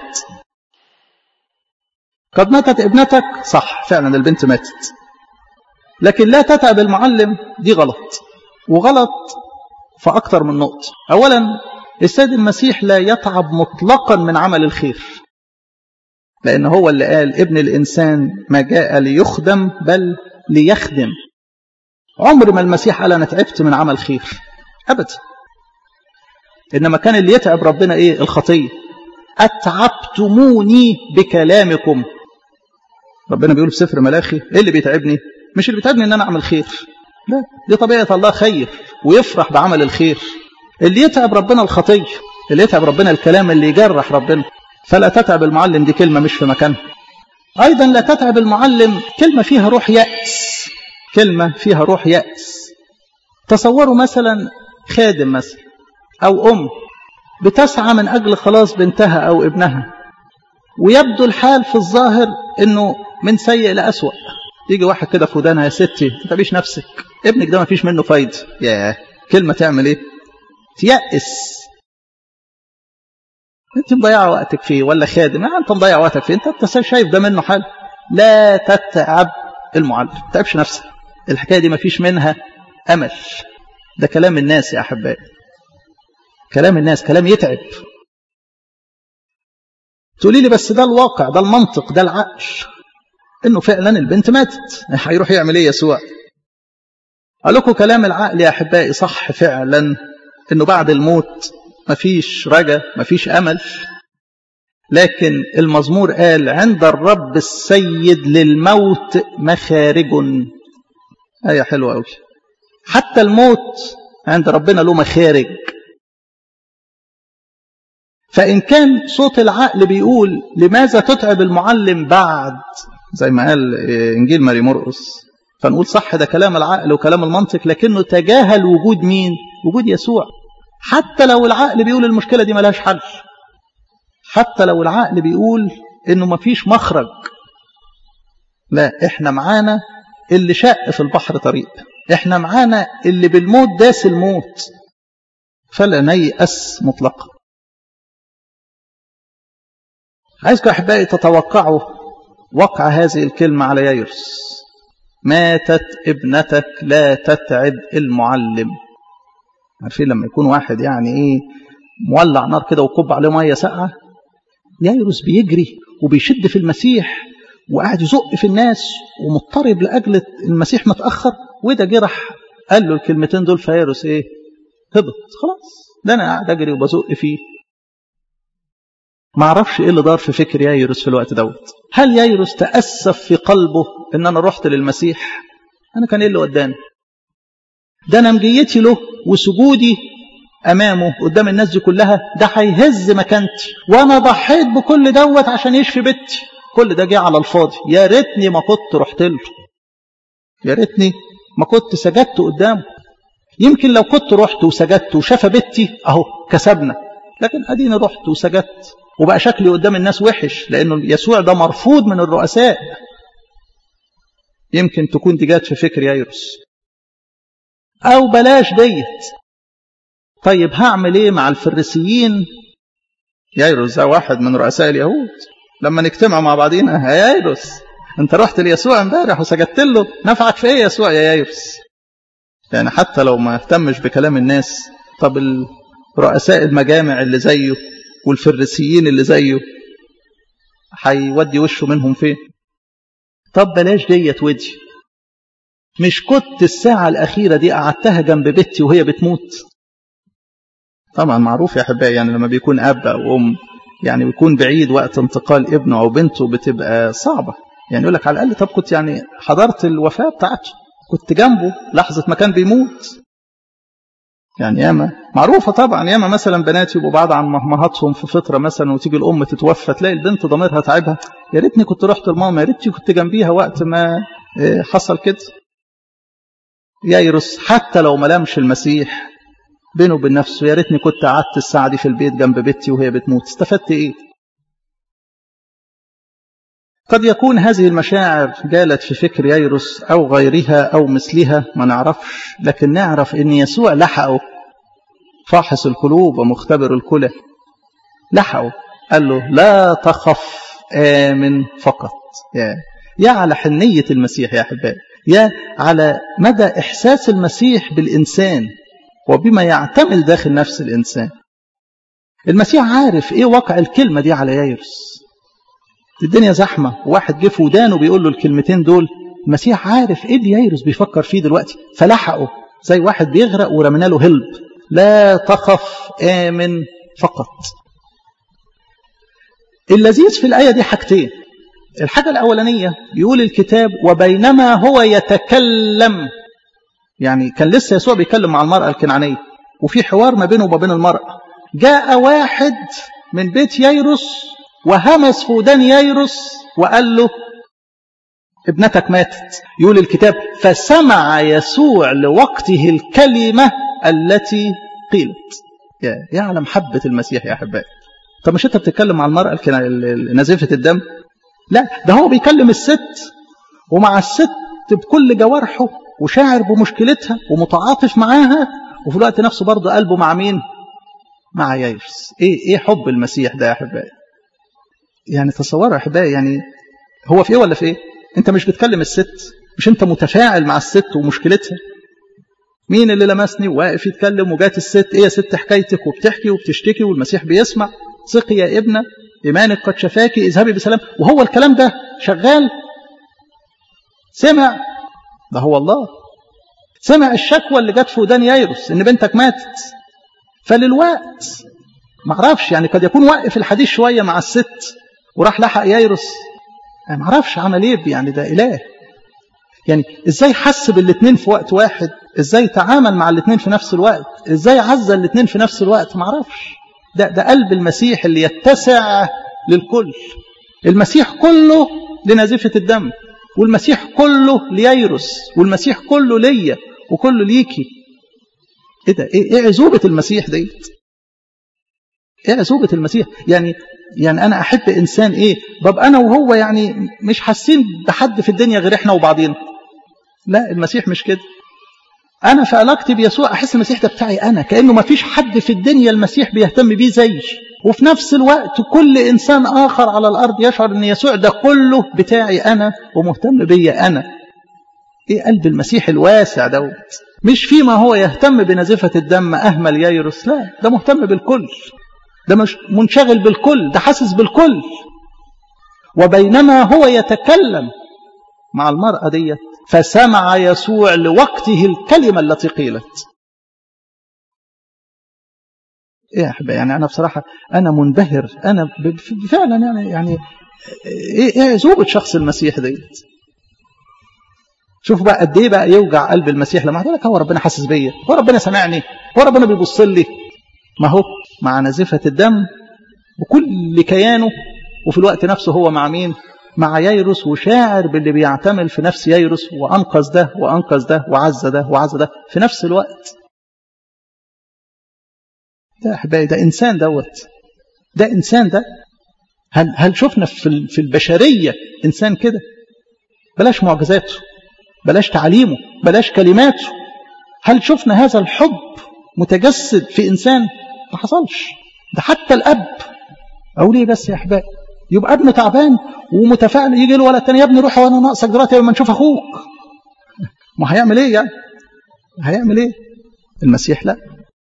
قد ماتت ابنتك صح فعلا البنت ماتت لكن لا تتعب المعلم دي غلط وغلط في أكثر من نقطة أولا السيد المسيح لا يتعب مطلقا من عمل الخير لأن هو اللي قال ابن الإنسان ما جاء ليخدم بل ليخدم عمر ما المسيح قال أنا تعبت من عمل خير أبدا إنما كان اللي يتعب ربنا إيه الخطية أتعبتموني بكلامكم ربنا بيقول في سفر ملاخي إيه اللي بيتعبني مش اللي بيتعبني إن أنا أعمل خير لا دي طبيعة الله خير ويفرح بعمل الخير اللي يتعب ربنا الخطية اللي يتعب ربنا الكلام اللي يجرح ربنا فلا تتعب المعلم دي كلمة مش في مكانها أيضا لا تتعب المعلم كلمة فيها روح يأس كلمة فيها روح يأس تصوروا مثلا خادم مثلا أو أم بتسعى من أجل خلاص بنتها أو ابنها ويبدو الحال في الظاهر أنه من سيء لأسوأ يجي واحد كده في ودانها يا ستي ما تتعبيش نفسك ابنك ده ما فيش منه فايدة يا كلمة تعمل ايه تيأس انت مضيعة وقتك فيه ولا خادم يعني انت مضيع وقتك فيه انت انت شايف ده منه حال لا تتعب المعلم ما تتعبش نفسك الحكاية دي ما فيش منها أمل ده كلام الناس يا أحبائي كلام الناس كلام يتعب تقولي لي بس ده الواقع ده المنطق ده العقل انه فعلا البنت ماتت هيروح يعمل ايه يسوع قال لكم كلام العقل يا احبائي صح فعلا انه بعد الموت مفيش رجا مفيش امل لكن المزمور قال عند الرب السيد للموت مخارج آية حلوة أوي حتى الموت عند ربنا له مخارج فإن كان صوت العقل بيقول لماذا تتعب المعلم بعد زي ما قال إنجيل ماري مرقس فنقول صح ده كلام العقل وكلام المنطق لكنه تجاهل وجود مين وجود يسوع حتى لو العقل بيقول المشكلة دي ملهاش حل حتى لو العقل بيقول انه مفيش مخرج لا احنا معانا اللي شق في البحر طريق احنا معانا اللي بالموت داس الموت فلا نيأس مطلقا عايزكم احبائي تتوقعوا وقع هذه الكلمة على ييرس ماتت ابنتك لا تتعب المعلم عارفين لما يكون واحد يعني ايه مولع نار كده وكب عليه ميه ساقعه ييروس بيجري وبيشد في المسيح وقاعد يزق في الناس ومضطرب لاجل المسيح متاخر وده جه راح قال له الكلمتين دول فييروس ايه هبط خلاص ده انا قاعد اجري وبزق فيه ما اعرفش ايه اللي دار في فكر يايروس في الوقت دوت هل يايروس تاسف في قلبه ان انا رحت للمسيح انا كان ايه اللي قدامي ده انا مجيتي له وسجودي امامه قدام الناس دي كلها ده هيهز مكانتي وانا ضحيت بكل دوت عشان يشفي بنتي كل ده جه على الفاضي يا ريتني ما كنت رحت له يا ريتني ما كنت سجدت قدامه يمكن لو كنت رحت وسجدت وشاف بنتي اهو كسبنا لكن اديني رحت وسجدت وبقى شكلي قدام الناس وحش لانه يسوع ده مرفوض من الرؤساء يمكن تكون دي جت في فكر يايروس او بلاش ديت طيب هعمل ايه مع الفريسيين يايروس ده واحد من رؤساء اليهود لما نجتمع مع بعضينا يا يايروس انت رحت ليسوع امبارح وسجدت له نفعك في ايه يسوع يا يايروس يعني حتى لو ما اهتمش بكلام الناس طب رؤساء المجامع اللي زيه والفريسيين اللي زيه هيودي وشه منهم فين طب بلاش ديت ودي مش كنت الساعة الأخيرة دي قعدتها جنب بنتي وهي بتموت طبعا معروف يا أحبائي يعني لما بيكون أب أو أم يعني بيكون بعيد وقت انتقال ابنه أو بنته بتبقى صعبة يعني يقول لك على الأقل طب كنت يعني حضرت الوفاة بتاعته كنت جنبه لحظة ما كان بيموت يعني ياما معروفة طبعا ياما مثلا بنات يبقوا بعاد عن مهمهاتهم في فترة مثلا وتيجي الأم تتوفى تلاقي البنت ضميرها تعبها يا ريتني كنت رحت لماما يا ريتني كنت جنبيها وقت ما حصل كده يايرس حتى لو ما لمش المسيح بينه وبين نفسه يا ريتني كنت قعدت الساعة دي في البيت جنب بنتي وهي بتموت استفدت ايه قد يكون هذه المشاعر جالت في فكر ييروس أو غيرها أو مثلها ما نعرفش لكن نعرف أن يسوع لحقه فاحص القلوب ومختبر الكلى لحقه قال له لا تخف آمن فقط يا, يا على حنية المسيح يا أحبائي يا على مدى إحساس المسيح بالإنسان وبما يعتمل داخل نفس الإنسان المسيح عارف إيه واقع الكلمة دي على ييروس الدنيا زحمة وواحد جه في ودانه بيقول له الكلمتين دول المسيح عارف ايه اللي ييروس بيفكر فيه دلوقتي فلحقه زي واحد بيغرق ورمينا له هلب لا تخف آمن فقط اللذيذ في الآية دي حاجتين الحاجة الأولانية يقول الكتاب وبينما هو يتكلم يعني كان لسه يسوع بيتكلم مع المرأة الكنعانية وفي حوار ما بينه وما بين المرأة جاء واحد من بيت ييروس وهمس في ودان ييروس وقال له ابنتك ماتت يقول الكتاب فسمع يسوع لوقته الكلمة التي قيلت يعلم محبة المسيح يا أحبائي طب مش أنت بتتكلم مع المرأة نزيفة الدم لا ده هو بيكلم الست ومع الست بكل جوارحه وشاعر بمشكلتها ومتعاطف معاها وفي الوقت نفسه برضه قلبه مع مين مع ييروس ايه ايه حب المسيح ده يا احبائي يعني تصوروا يا احبائي يعني هو في ايه ولا في ايه انت مش بتكلم الست مش انت متفاعل مع الست ومشكلتها مين اللي لمسني وواقف يتكلم وجات الست ايه يا ست حكايتك وبتحكي وبتشتكي والمسيح بيسمع ثقي يا ابنه ايمانك قد شفاكي اذهبي بسلام وهو الكلام ده شغال سمع ده هو الله سمع الشكوى اللي جت في ودان ييروس ان بنتك ماتت فللوقت معرفش يعني قد يكون وقف الحديث شويه مع الست وراح لحق ييروس ما اعرفش عمل ايه يعني ده اله يعني ازاي حس بالاثنين في وقت واحد ازاي تعامل مع الاثنين في نفس الوقت ازاي عزى الاثنين في نفس الوقت ما اعرفش ده ده قلب المسيح اللي يتسع للكل المسيح كله لنزيفة الدم والمسيح كله لييرس والمسيح كله ليا وكله ليكي ايه ده ايه, إيه عزوبة المسيح ديت ايه عزوبة المسيح يعني يعني انا احب انسان ايه ببقى انا وهو يعني مش حاسين بحد في الدنيا غير احنا وبعضينا لا المسيح مش كده انا في علاقتي بيسوع احس المسيح ده بتاعي انا كانه ما فيش حد في الدنيا المسيح بيهتم بيه زيي وفي نفس الوقت كل انسان اخر على الارض يشعر ان يسوع ده كله بتاعي انا ومهتم بيا انا ايه قلب المسيح الواسع دوت مش فيما هو يهتم بنزفة الدم أهمل ييرس لا ده مهتم بالكل ده مش منشغل بالكل ده حاسس بالكل وبينما هو يتكلم مع المرأة ديت فسمع يسوع لوقته الكلمة التي قيلت ايه يا احبائي يعني انا بصراحه انا منبهر انا فعلا يعني يعني ايه ايه عزوبه شخص المسيح ديت شوفوا بقى قد ايه بقى يوجع قلب المسيح لما لك هو ربنا حاسس بيا هو ربنا سمعني هو ربنا بيبص لي ما هو مع نزفه الدم بكل كيانه وفي الوقت نفسه هو مع مين مع ييروس وشاعر باللي بيعتمل في نفس ييروس وانقذ ده وانقذ ده وعز ده وعز ده في نفس الوقت ده احبائي ده انسان دوت ده انسان ده هل هل شفنا في في البشريه انسان كده بلاش معجزاته بلاش تعليمه بلاش كلماته هل شفنا هذا الحب متجسد في انسان ما حصلش ده حتى الاب او ليه بس يا احبائي يبقى ابن تعبان ومتفائل يجي له ولد تاني يا ابني روح وانا ناقصك دلوقتي لما نشوف اخوك ما هيعمل ايه يعني هيعمل ايه المسيح لا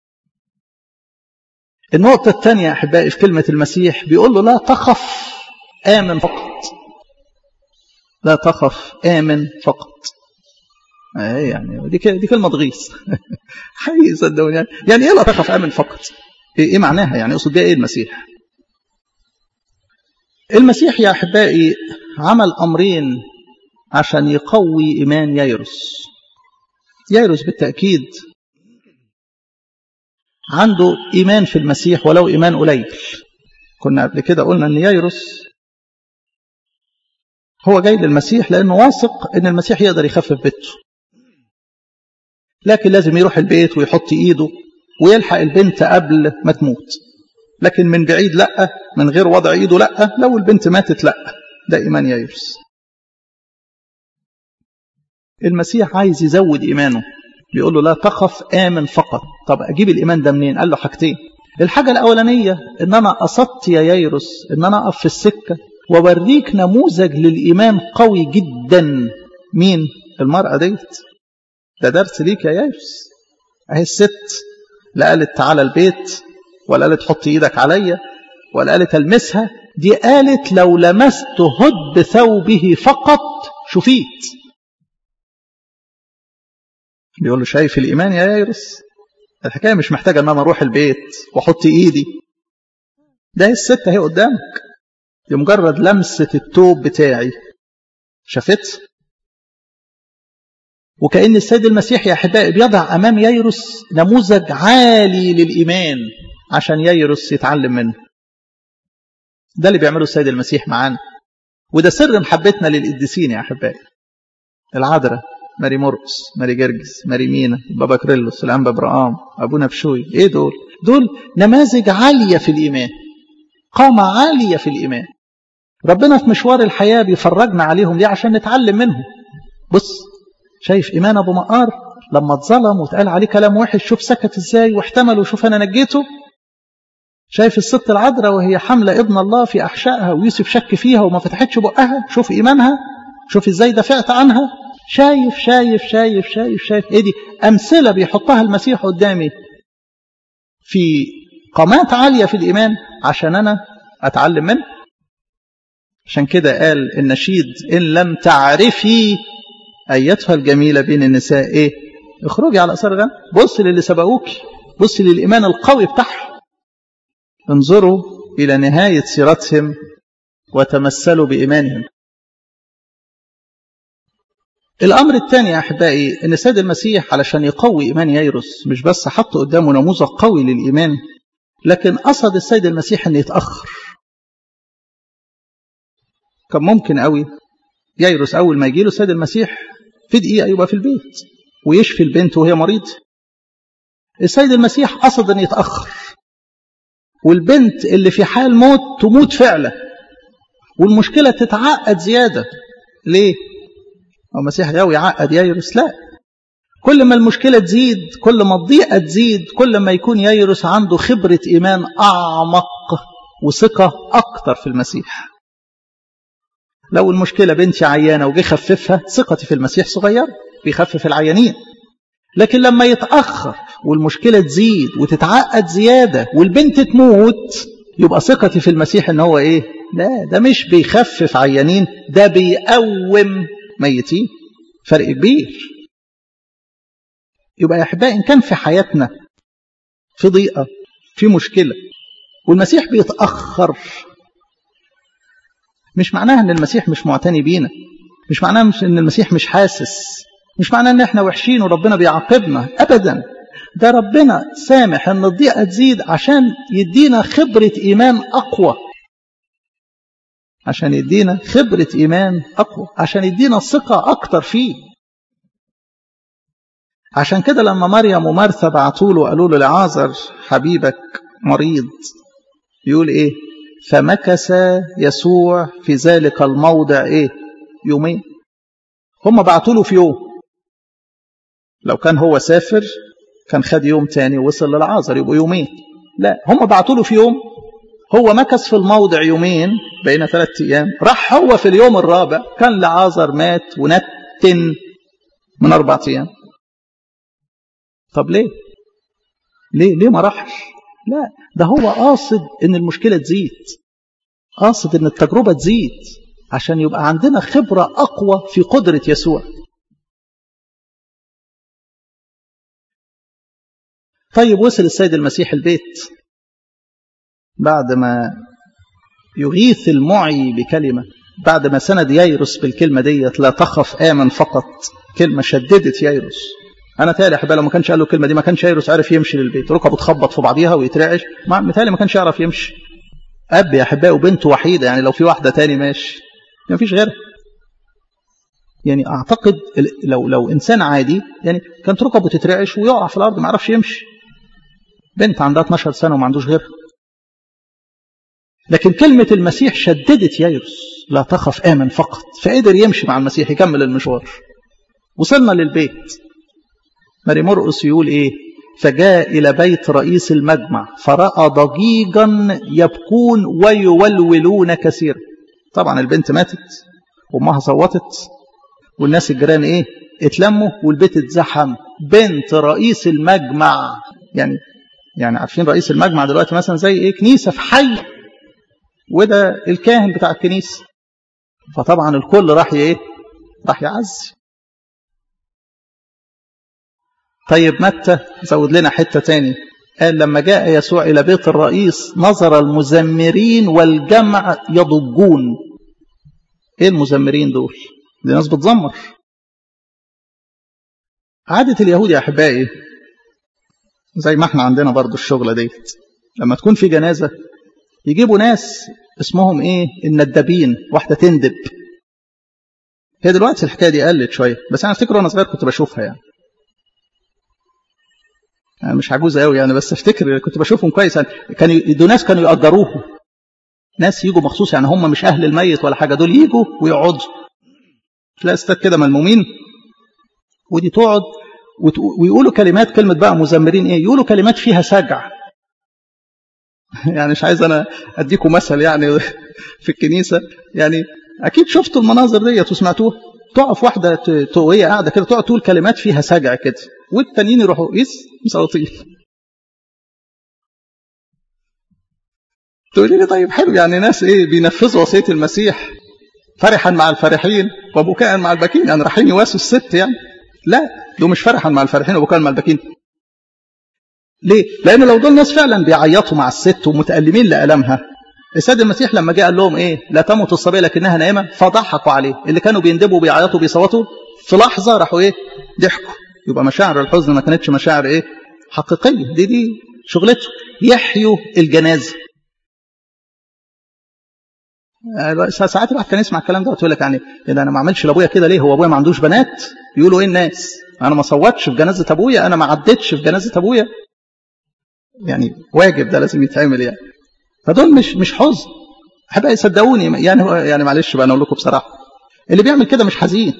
النقطة الثانية يا أحبائي في كلمة المسيح بيقول له لا تخف آمن فقط لا تخف آمن فقط ايه يعني دي دي كلمة تغيظ حقيقي صدقوني يعني يعني ايه لا تخف آمن فقط ايه, إيه معناها يعني يقصد بيها ايه المسيح المسيح يا أحبائي عمل أمرين عشان يقوي إيمان ييروس ييروس بالتأكيد عنده إيمان في المسيح ولو إيمان قليل كنا قبل كده قلنا أن ييروس هو جاي للمسيح لأنه واثق أن المسيح يقدر يخفف بيته لكن لازم يروح البيت ويحط إيده ويلحق البنت قبل ما تموت لكن من بعيد لا من غير وضع إيده لا لو البنت ماتت لا ده إيمان ييروس المسيح عايز يزود إيمانه بيقول له لا تخف آمن فقط طب أجيب الإيمان ده منين قال له حاجتين الحاجة الأولانية إن أنا قصدت يا ييروس إن أنا أقف في السكة وأوريك نموذج للإيمان قوي جدا مين المرأة ديت ده درس ليك يا ييروس أهي الست لا قالت تعالى البيت ولا قالت حط إيدك عليا ولا قالت ألمسها دي قالت لو لمست هد ثوبه فقط شفيت بيقول له شايف الإيمان يا ييروس الحكاية مش محتاجة أن أنا أروح البيت وأحط إيدي ده الست اهي قدامك دي مجرد لمسة التوب بتاعي شافت وكأن السيد المسيح يا أحبائي بيضع أمام ييروس نموذج عالي للإيمان عشان ييروس يتعلم منه ده اللي بيعمله السيد المسيح معانا وده سر محبتنا للقديسين يا أحبائي العذراء ماري مرقس ماري جرجس ماري مينا بابا كريلوس الأنبا برقام أبونا بشوي إيه دول دول نماذج عالية في الإيمان قامة عالية في الإيمان ربنا في مشوار الحياة بيفرجنا عليهم ليه عشان نتعلم منهم بص شايف إيمان أبو مقار لما اتظلم واتقال عليه كلام وحش شوف سكت ازاي واحتمل وشوف أنا نجيته شايف الست العذراء وهي حاملة ابن الله في أحشائها ويوسف شك فيها وما فتحتش بقها شوف إيمانها شوف ازاي دافعت عنها شايف شايف شايف شايف شايف ايه دي أمثلة بيحطها المسيح قدامي في قامات عالية في الإيمان عشان أنا أتعلم منه عشان كده قال النشيد إن لم تعرفي أيتها الجميلة بين النساء إيه اخرجي على أثر الغنم بص للي سبقوك بص للإيمان القوي بتاعهم انظروا إلى نهاية سيرتهم وتمثلوا بإيمانهم الأمر الثاني يا أحبائي أن السيد المسيح علشان يقوي إيمان ييروس مش بس حط قدامه نموذج قوي للإيمان لكن قصد السيد المسيح أن يتأخر كان ممكن قوي ييروس أول ما يجي له السيد المسيح في دقيقة يبقى في البيت ويشفي البنت وهي مريضة السيد المسيح قصد أن يتأخر والبنت اللي في حال موت تموت فعلا والمشكلة تتعقد زيادة ليه؟ هو المسيح جاي يعقد ييروس لا كل ما المشكلة تزيد كل ما الضيقة تزيد كل ما يكون ييروس عنده خبرة إيمان أعمق وثقة أكتر في المسيح لو المشكلة بنتي عيانة وجي خففها ثقتي في المسيح صغير بيخفف العيانين لكن لما يتأخر والمشكلة تزيد وتتعقد زيادة والبنت تموت يبقى ثقتي في المسيح ان هو ايه لا ده مش بيخفف عيانين ده بيقوم ميتين فرق كبير يبقى يا احبائي ان كان في حياتنا في ضيقه في مشكله والمسيح بيتاخر مش معناها ان المسيح مش معتني بينا مش معناها ان المسيح مش حاسس مش معناه ان احنا وحشين وربنا بيعاقبنا ابدا ده ربنا سامح ان الضيقه تزيد عشان يدينا خبره ايمان اقوى عشان يدينا خبره ايمان اقوى عشان يدينا ثقه اكتر فيه عشان كده لما مريم ومرثا بعتوا له وقالوا له لعازر حبيبك مريض يقول ايه فمكث يسوع في ذلك الموضع ايه يومين هم بعتوا له في يوم لو كان هو سافر كان خد يوم تاني ووصل للعازر يبقوا يومين لا هم بعتوا له في يوم هو مكث في الموضع يومين بين ثلاثة أيام راح هو في اليوم الرابع كان لعازر مات ونتن من أربعة أيام طب ليه ليه ليه ما راحش لا ده هو قاصد ان المشكله تزيد قاصد ان التجربه تزيد عشان يبقى عندنا خبره اقوى في قدره يسوع طيب وصل السيد المسيح البيت بعد ما يغيث المعي بكلمه بعد ما سند ييروس بالكلمه ديت لا تخف امن فقط كلمه شددت ييروس انا تالي احبائي لو ما كانش قال له الكلمه دي ما كانش ييروس عارف يمشي للبيت ركبه تخبط في بعضيها ويترعش ما متهيألي ما كانش يعرف يمشي اب يا احبائي وبنت وحيده يعني لو في واحده تاني ماشي ما فيش غيرها يعني اعتقد لو لو انسان عادي يعني كانت ركبه تترعش ويقع في الارض ما يعرفش يمشي بنت عندها 12 سنه وما عندوش غيرها لكن كلمة المسيح شددت ييروس لا تخف آمن فقط فقدر يمشي مع المسيح يكمل المشوار وصلنا للبيت ماري مرقس يقول ايه فجاء الى بيت رئيس المجمع فراى ضجيجا يبكون ويولولون كثيرا طبعا البنت ماتت وامها صوتت والناس الجيران ايه اتلموا والبيت اتزحم بنت رئيس المجمع يعني يعني عارفين رئيس المجمع دلوقتي مثلا زي ايه كنيسه في حي وده الكاهن بتاع الكنيسه فطبعا الكل راح ايه راح يعزي طيب متى زود لنا حتة تاني قال لما جاء يسوع إلى بيت الرئيس نظر المزمرين والجمع يضجون ايه المزمرين دول دي ناس بتزمر عادة اليهود يا أحبائي زي ما احنا عندنا برضو الشغلة ديت لما تكون في جنازة يجيبوا ناس اسمهم ايه الندبين واحدة تندب هي دلوقتي الحكاية دي قلت شوية بس أنا أفتكر وأنا صغير كنت بشوفها يعني يعني مش عجوز قوي يعني بس افتكر كنت بشوفهم كويس يعني كانوا دول ناس كانوا يأجروهم ناس يجوا مخصوص يعني هم مش أهل الميت ولا حاجة دول يجوا ويقعدوا تلاقي ستات كده ملمومين ودي تقعد ويقولوا كلمات كلمة بقى مزمرين ايه يقولوا كلمات فيها سجع يعني مش عايز انا اديكم مثل يعني في الكنيسة يعني اكيد شفتوا المناظر ديت وسمعتوها تقف واحدة وهي قاعدة كده تقعد تقول كلمات فيها سجع كده والتانيين يروحوا قيس مسلطين تقولي لي طيب حلو يعني ناس ايه بينفذوا وصية المسيح فرحا مع الفرحين وبكاء مع الباكين يعني رايحين يواسوا الست يعني لا دول مش فرحا مع الفرحين وبكاء مع الباكين ليه؟ لأن لو دول ناس فعلا بيعيطوا مع الست ومتألمين لألمها السيد المسيح لما جاء قال لهم ايه لا تموت الصبيه لكنها نائمه فضحكوا عليه اللي كانوا بيندبوا بيعيطوا بيصوتوا في لحظه راحوا ايه ضحكوا يبقى مشاعر الحزن ما كانتش مشاعر ايه حقيقيه دي دي شغلته يحيوا الجنازه ساعات الواحد كان يسمع الكلام ده وتقول لك يعني ده انا ما اعملش لابويا كده ليه هو ابويا ما عندوش بنات يقولوا ايه الناس انا ما صوتش في جنازه ابويا انا ما عدتش في جنازه ابويا يعني واجب ده لازم يتعمل يعني فدول مش مش حزن احبائي صدقوني يعني يعني معلش بقى انا اقول لكم بصراحه اللي بيعمل كده مش حزين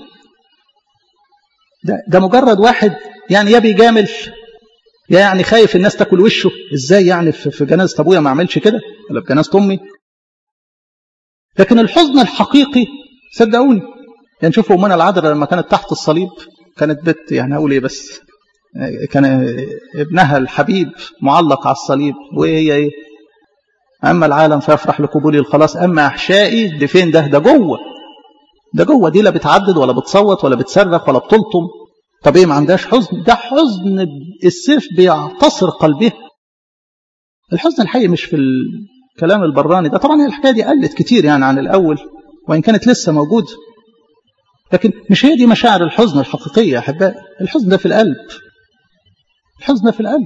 ده ده مجرد واحد يعني يا بيجامل يا يعني خايف الناس تاكل وشه ازاي يعني في جنازه ابويا ما اعملش كده ولا في جنازه امي لكن الحزن الحقيقي صدقوني يعني شوفوا امنا العذراء لما كانت تحت الصليب كانت بت يعني هقول ايه بس كان ابنها الحبيب معلق على الصليب وهي ايه اما العالم فيفرح لقبولي الخلاص اما احشائي دي فين ده ده جوه ده جوه دي لا بتعدد ولا بتصوت ولا بتصرخ ولا بتلطم طب ايه ما عندهاش حزن ده حزن السيف بيعتصر قلبها الحزن الحقيقي مش في الكلام البراني ده طبعا الحكايه دي قلت كتير يعني عن الاول وان كانت لسه موجوده لكن مش هي دي مشاعر الحزن الحقيقيه يا احبائي الحزن ده في القلب الحزن ده في القلب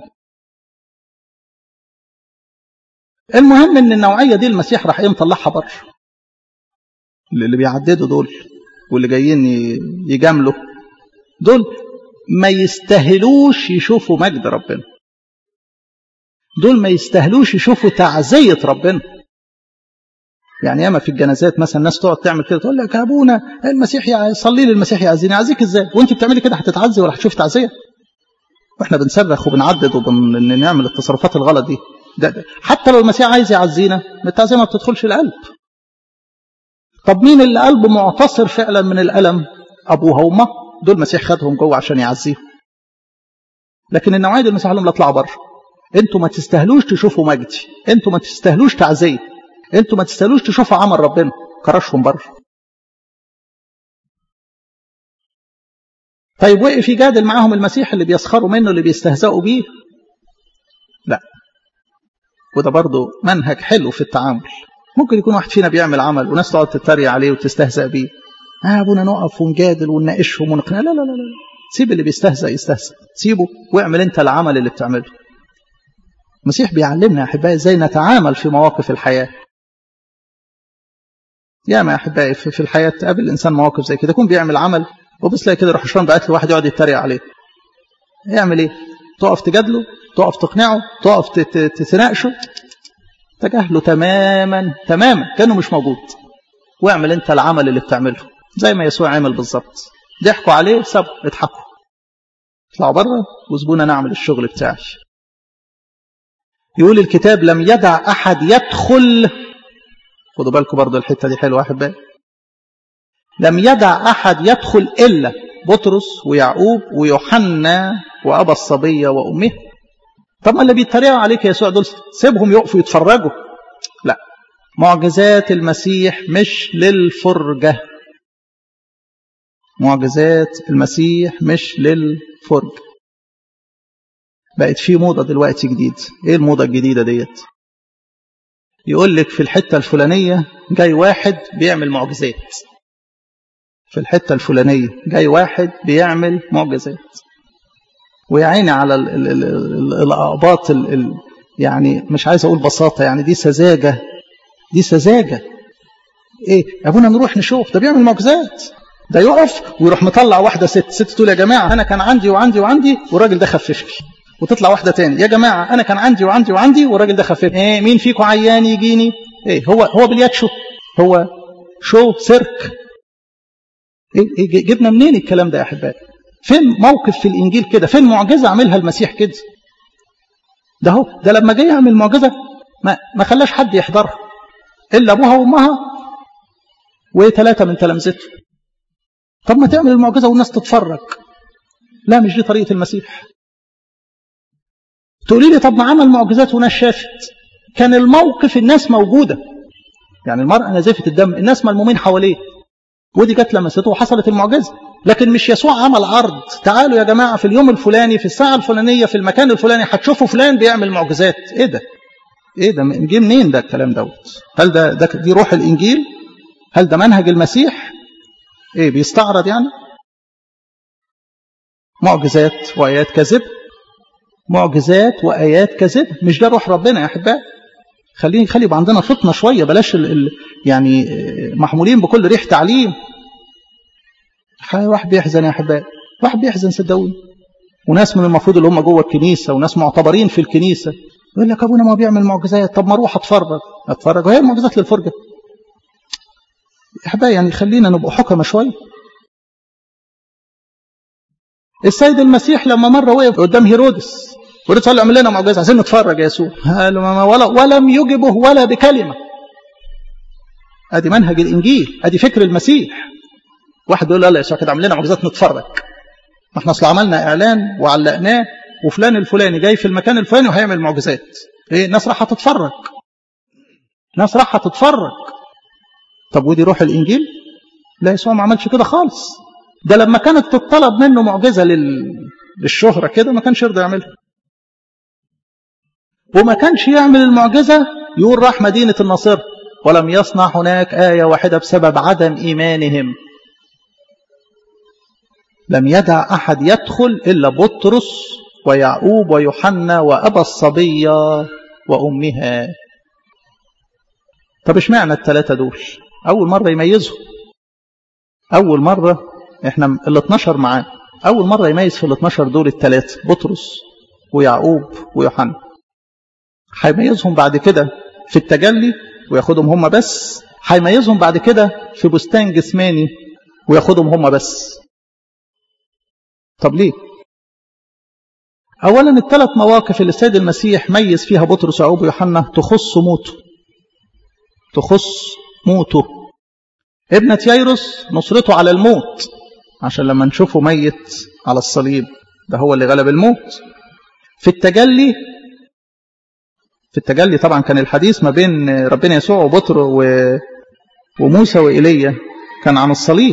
المهم ان النوعيه دي المسيح راح ايه مطلعها بره اللي بيعددوا دول واللي جايين يجاملوا دول ما يستاهلوش يشوفوا مجد ربنا دول ما يستاهلوش يشوفوا تعزية ربنا يعني ياما في الجنازات مثلا الناس تقعد تعمل كده تقول لك يا ابونا المسيح صلي لي المسيح يعزيني يعزيك ازاي وانت بتعملي كده هتتعزي ولا هتشوف تعزيه واحنا بنصرخ وبنعدد وبنعمل التصرفات الغلط دي ده ده. حتى لو المسيح عايز يعزينا التعزيه ما بتدخلش القلب طب مين اللي قلبه معتصر فعلا من الالم ابوها وامها دول المسيح خدهم جوه عشان يعزيهم لكن النوعيه دي المسيح قال لهم لا اطلعوا بره انتوا ما تستاهلوش تشوفوا مجدي انتوا ما تستاهلوش تعزيه انتوا ما تستاهلوش تشوفوا عمل ربنا كرشهم بره طيب وقف يجادل معاهم المسيح اللي بيسخروا منه اللي بيستهزئوا بيه لا وده برضه منهج حلو في التعامل ممكن يكون واحد فينا بيعمل عمل وناس تقعد تتريق عليه وتستهزأ بيه آه ابونا نقف ونجادل ونناقشهم ونقنع لا لا لا لا سيب اللي بيستهزأ يستهزأ سيبه واعمل انت العمل اللي بتعمله المسيح بيعلمنا يا احبائي ازاي نتعامل في مواقف الحياه يا ما يا احبائي في الحياه تقابل الانسان مواقف زي كده يكون بيعمل عمل وبس تلاقي كده يروح الشيطان بعت له واحد يقعد يتريق عليه يعمل ايه تقف تجادله تقف تقنعه تقف تناقشه تجاهله تماما تماما كانه مش موجود واعمل انت العمل اللي بتعمله زي ما يسوع عمل بالظبط ضحكوا عليه سابوا اضحكوا اطلعوا بره وسيبونا نعمل الشغل بتاعي يقول الكتاب لم يدع احد يدخل خدوا بالكم برضه الحته دي حلوه احبائي لم يدع احد يدخل الا بطرس ويعقوب ويوحنا وابا الصبيه وامه طب ما اللي بيتريقوا عليك يا يسوع دول سيبهم يقفوا يتفرجوا لا معجزات المسيح مش للفرجه معجزات المسيح مش للفرجه بقت في موضه دلوقتي جديد ايه الموضه الجديده ديت يقول لك في الحته الفلانيه جاي واحد بيعمل معجزات في الحته الفلانيه جاي واحد بيعمل معجزات ويا عيني على الاقباط يعني مش عايز اقول بساطه يعني دي سذاجه دي سذاجه ايه ابونا نروح نشوف ده بيعمل معجزات ده يقف ويروح مطلع واحده ست ست تقول يا جماعه انا كان عندي وعندي وعندي والراجل ده خففني وتطلع واحده تاني يا جماعه انا كان عندي وعندي وعندي والراجل ده خففني ايه مين فيكم عيان يجيني ايه هو هو بالياتشو هو شو سيرك إيه, ايه جبنا منين الكلام ده يا احبائي فين موقف في الانجيل كده فين معجزه عملها المسيح كده ده هو ده لما جاي يعمل معجزه ما ما خلاش حد يحضرها الا ابوها وامها وثلاثه من تلامذته طب ما تعمل المعجزه والناس تتفرج لا مش دي طريقه المسيح تقولي لي طب ما عمل معجزات وناس شافت كان الموقف الناس موجوده يعني المرأة نزفت الدم الناس ملمومين حواليه ودي جت لمسته وحصلت المعجزه لكن مش يسوع عمل عرض تعالوا يا جماعه في اليوم الفلاني في الساعه الفلانيه في المكان الفلاني هتشوفوا فلان بيعمل معجزات ايه ده ايه ده جه منين ده الكلام دوت هل ده, ده دي روح الانجيل هل ده منهج المسيح ايه بيستعرض يعني معجزات وايات كذب معجزات وايات كذب مش ده روح ربنا يا احبائي خليني خلي يبقى عندنا فطنه شويه بلاش ال ال يعني محمولين بكل ريح تعليم واحد بيحزن يا احبائي واحد بيحزن صدقوني وناس من المفروض اللي هم جوه الكنيسه وناس معتبرين في الكنيسه يقول لك ابونا ما بيعمل معجزات طب ما اروح اتفرج اتفرج وهي المعجزات للفرجه يا احبائي يعني خلينا نبقى حكمه شويه السيد المسيح لما مره وقف قدام هيرودس هيرودس قال له اعمل لنا معجزه عايزين نتفرج يا يسوع قال له ولا ولم يجبه ولا بكلمه ادي منهج الانجيل ادي فكر المسيح واحد يقول له يا يسوع كده اعمل لنا معجزات نتفرج ما احنا اصل عملنا اعلان وعلقناه وفلان الفلاني جاي في المكان الفلاني وهيعمل معجزات ايه الناس راح تتفرج الناس راح تتفرج طب ودي روح الانجيل لا يسوع ما عملش كده خالص ده لما كانت تطلب منه معجزه لل... للشهره كده ما كانش يرضى يعملها وما كانش يعمل المعجزه يقول راح مدينه الناصره ولم يصنع هناك ايه واحده بسبب عدم ايمانهم لم يدع احد يدخل الا بطرس ويعقوب ويوحنا وابا الصبيه وامها طب اشمعنى الثلاثه دول اول مره يميزهم اول مره احنا ال 12 معاه اول مره يميز في ال 12 دول الثلاثه بطرس ويعقوب ويوحنا هيميزهم بعد كده في التجلي وياخدهم هم بس هيميزهم بعد كده في بستان جسماني وياخدهم هم بس طب ليه اولا الثلاث مواقف اللي السيد المسيح ميز فيها بطرس ويعقوب ويوحنا تخص موته تخص موته ابنة ييروس نصرته على الموت عشان لما نشوفه ميت على الصليب ده هو اللي غلب الموت في التجلي في التجلي طبعا كان الحديث ما بين ربنا يسوع وبطر و... وموسى وإيليا كان عن الصليب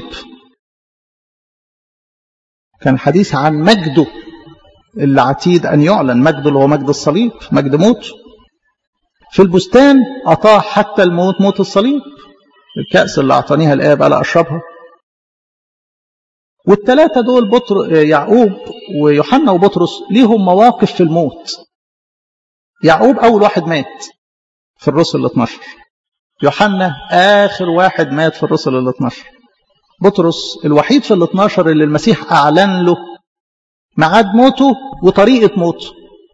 كان حديث عن مجده اللي عتيد أن يعلن مجده اللي هو مجد الصليب مجد موت في البستان أطاع حتى الموت موت الصليب الكأس اللي أعطانيها الآب ألا أشربها والثلاثة دول بطر يعقوب ويوحنا وبطرس ليهم مواقف في الموت يعقوب أول واحد مات في الرسل ال 12 يوحنا آخر واحد مات في الرسل ال 12 بطرس الوحيد في ال 12 اللي المسيح أعلن له ميعاد موته وطريقة موته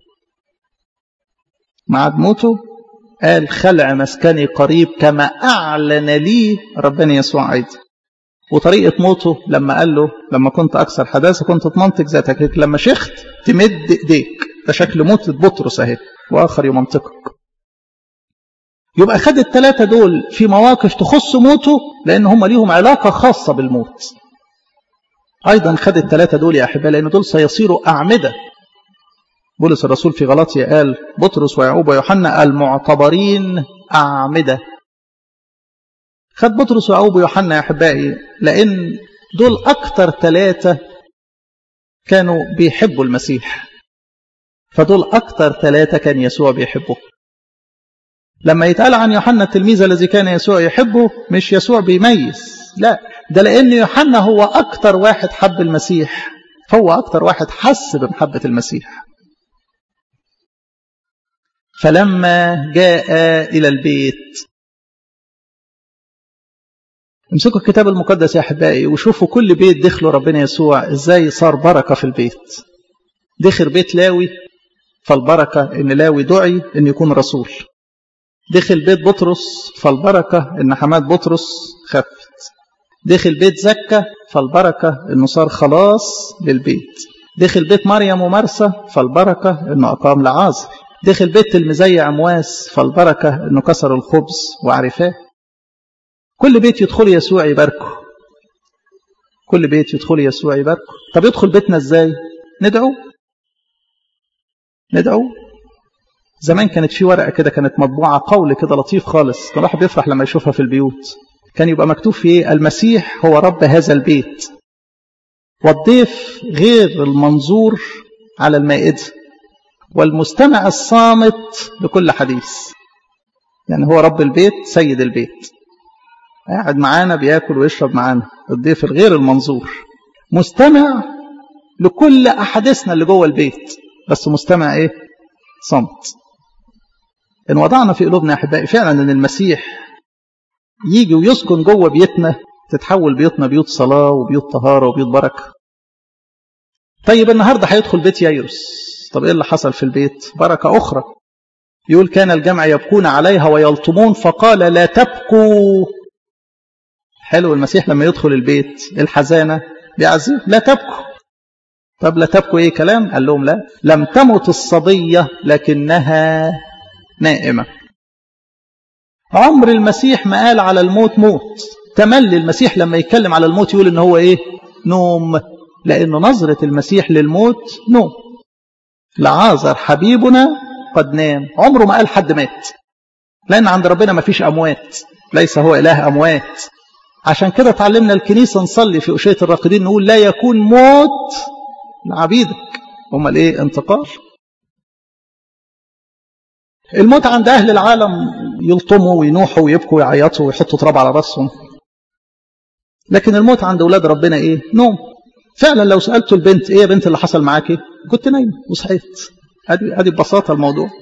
ميعاد موته قال خلع مسكني قريب كما أعلن لي ربنا يسوع أيضا وطريقة موته لما قال له لما كنت أكثر حداثة كنت تمنطق ذاتك لما شخت تمد إيديك ده شكل موت بطرس أهي وآخر يمنطقك يبقى خد الثلاثة دول في مواقف تخص موته لأن هم ليهم علاقة خاصة بالموت أيضا خد الثلاثة دول يا أحبائي لأن دول سيصيروا أعمدة بولس الرسول في غلطية قال بطرس ويعقوب ويوحنا المعتبرين أعمدة خد بطرس ويعقوب ويوحنا يا أحبائي لأن دول أكتر ثلاثة كانوا بيحبوا المسيح فدول أكتر ثلاثة كان يسوع بيحبه لما يتقال عن يوحنا التلميذ الذي كان يسوع يحبه مش يسوع بيميز لا ده لأن يوحنا هو أكتر واحد حب المسيح هو أكتر واحد حس بمحبة المسيح فلما جاء إلى البيت امسكوا الكتاب المقدس يا أحبائي وشوفوا كل بيت دخلوا ربنا يسوع إزاي صار بركة في البيت دخل بيت لاوي فالبركة إن لاوي دعي إن يكون رسول دخل بيت بطرس فالبركة إن حماد بطرس خفت دخل بيت زكا فالبركة إنه صار خلاص للبيت دخل بيت مريم ومرسى فالبركة إنه أقام لعازر دخل بيت المزي عمواس فالبركة إنه كسر الخبز وعرفاه كل بيت يدخل يسوع يباركه كل بيت يدخل يسوع يباركه طب يدخل بيتنا ازاي ندعو ندعو زمان كانت في ورقة كده كانت مطبوعة قول كده لطيف خالص كان الواحد بيفرح لما يشوفها في البيوت كان يبقى مكتوب فيه المسيح هو رب هذا البيت والضيف غير المنظور على المائدة والمستمع الصامت لكل حديث يعني هو رب البيت سيد البيت قاعد معانا بياكل ويشرب معانا الضيف الغير المنظور مستمع لكل أحاديثنا اللي جوه البيت بس مستمع ايه صمت إن وضعنا في قلوبنا أحبائي فعلا أن المسيح يجي ويسكن جوه بيتنا تتحول بيوتنا بيوت صلاة وبيوت طهارة وبيوت بركة طيب النهاردة هيدخل بيت يايروس طب إيه اللي حصل في البيت بركة أخرى يقول كان الجمع يبكون عليها ويلطمون فقال لا تبكوا حلو المسيح لما يدخل البيت الحزانة بيعزيه لا تبكوا طب لا تبكوا ايه كلام قال لهم لا لم تمت الصبية لكنها نائمة عمر المسيح ما قال على الموت موت تملي المسيح لما يتكلم على الموت يقول ان هو ايه نوم لان نظرة المسيح للموت نوم لعازر حبيبنا قد نام عمره ما قال حد مات لان عند ربنا ما فيش اموات ليس هو اله اموات عشان كده تعلمنا الكنيسة نصلي في أشية الراقدين نقول لا يكون موت لعبيدك امال ايه انتقال الموت عند أهل العالم يلطموا وينوحوا ويبكوا ويعيطوا ويحطوا تراب على راسهم لكن الموت عند أولاد ربنا إيه؟ نوم فعلا لو سألتوا البنت إيه يا بنت اللي حصل معاكي؟ كنت نايمة وصحيت أدي أدي ببساطة الموضوع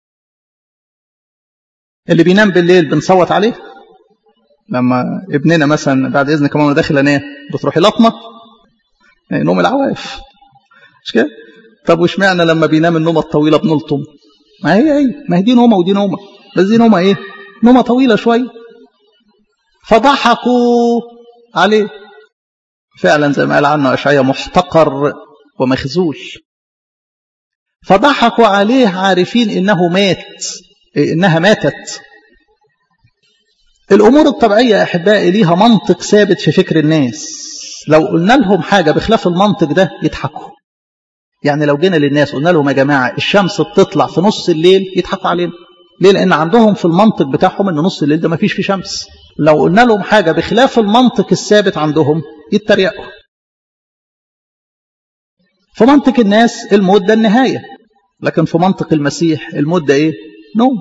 اللي بينام بالليل بنصوت عليه لما ابننا مثلا بعد إذنك ماما داخل أنام بتروحي لطمة يعني نوم العواف مش كده؟ طب وش معنى لما بينام النومة الطويلة بنلطم؟ ما هي هي ما هي دي نومة ودي نومة بس دي نومة ايه نومة طويلة شوية فضحكوا عليه فعلا زي ما قال عنه أشعية محتقر ومخزول فضحكوا عليه عارفين إنه مات إنها ماتت الأمور الطبيعية يا أحبائي ليها منطق ثابت في فكر الناس لو قلنا لهم حاجة بخلاف المنطق ده يضحكوا يعني لو جينا للناس قلنا لهم يا جماعة الشمس بتطلع في نص الليل يضحكوا علينا ليه لأن عندهم في المنطق بتاعهم أن نص الليل ده ما فيش فيه شمس لو قلنا لهم حاجة بخلاف المنطق الثابت عندهم يتريقوا في منطق الناس الموت ده النهاية لكن في منطق المسيح الموت ده ايه نوم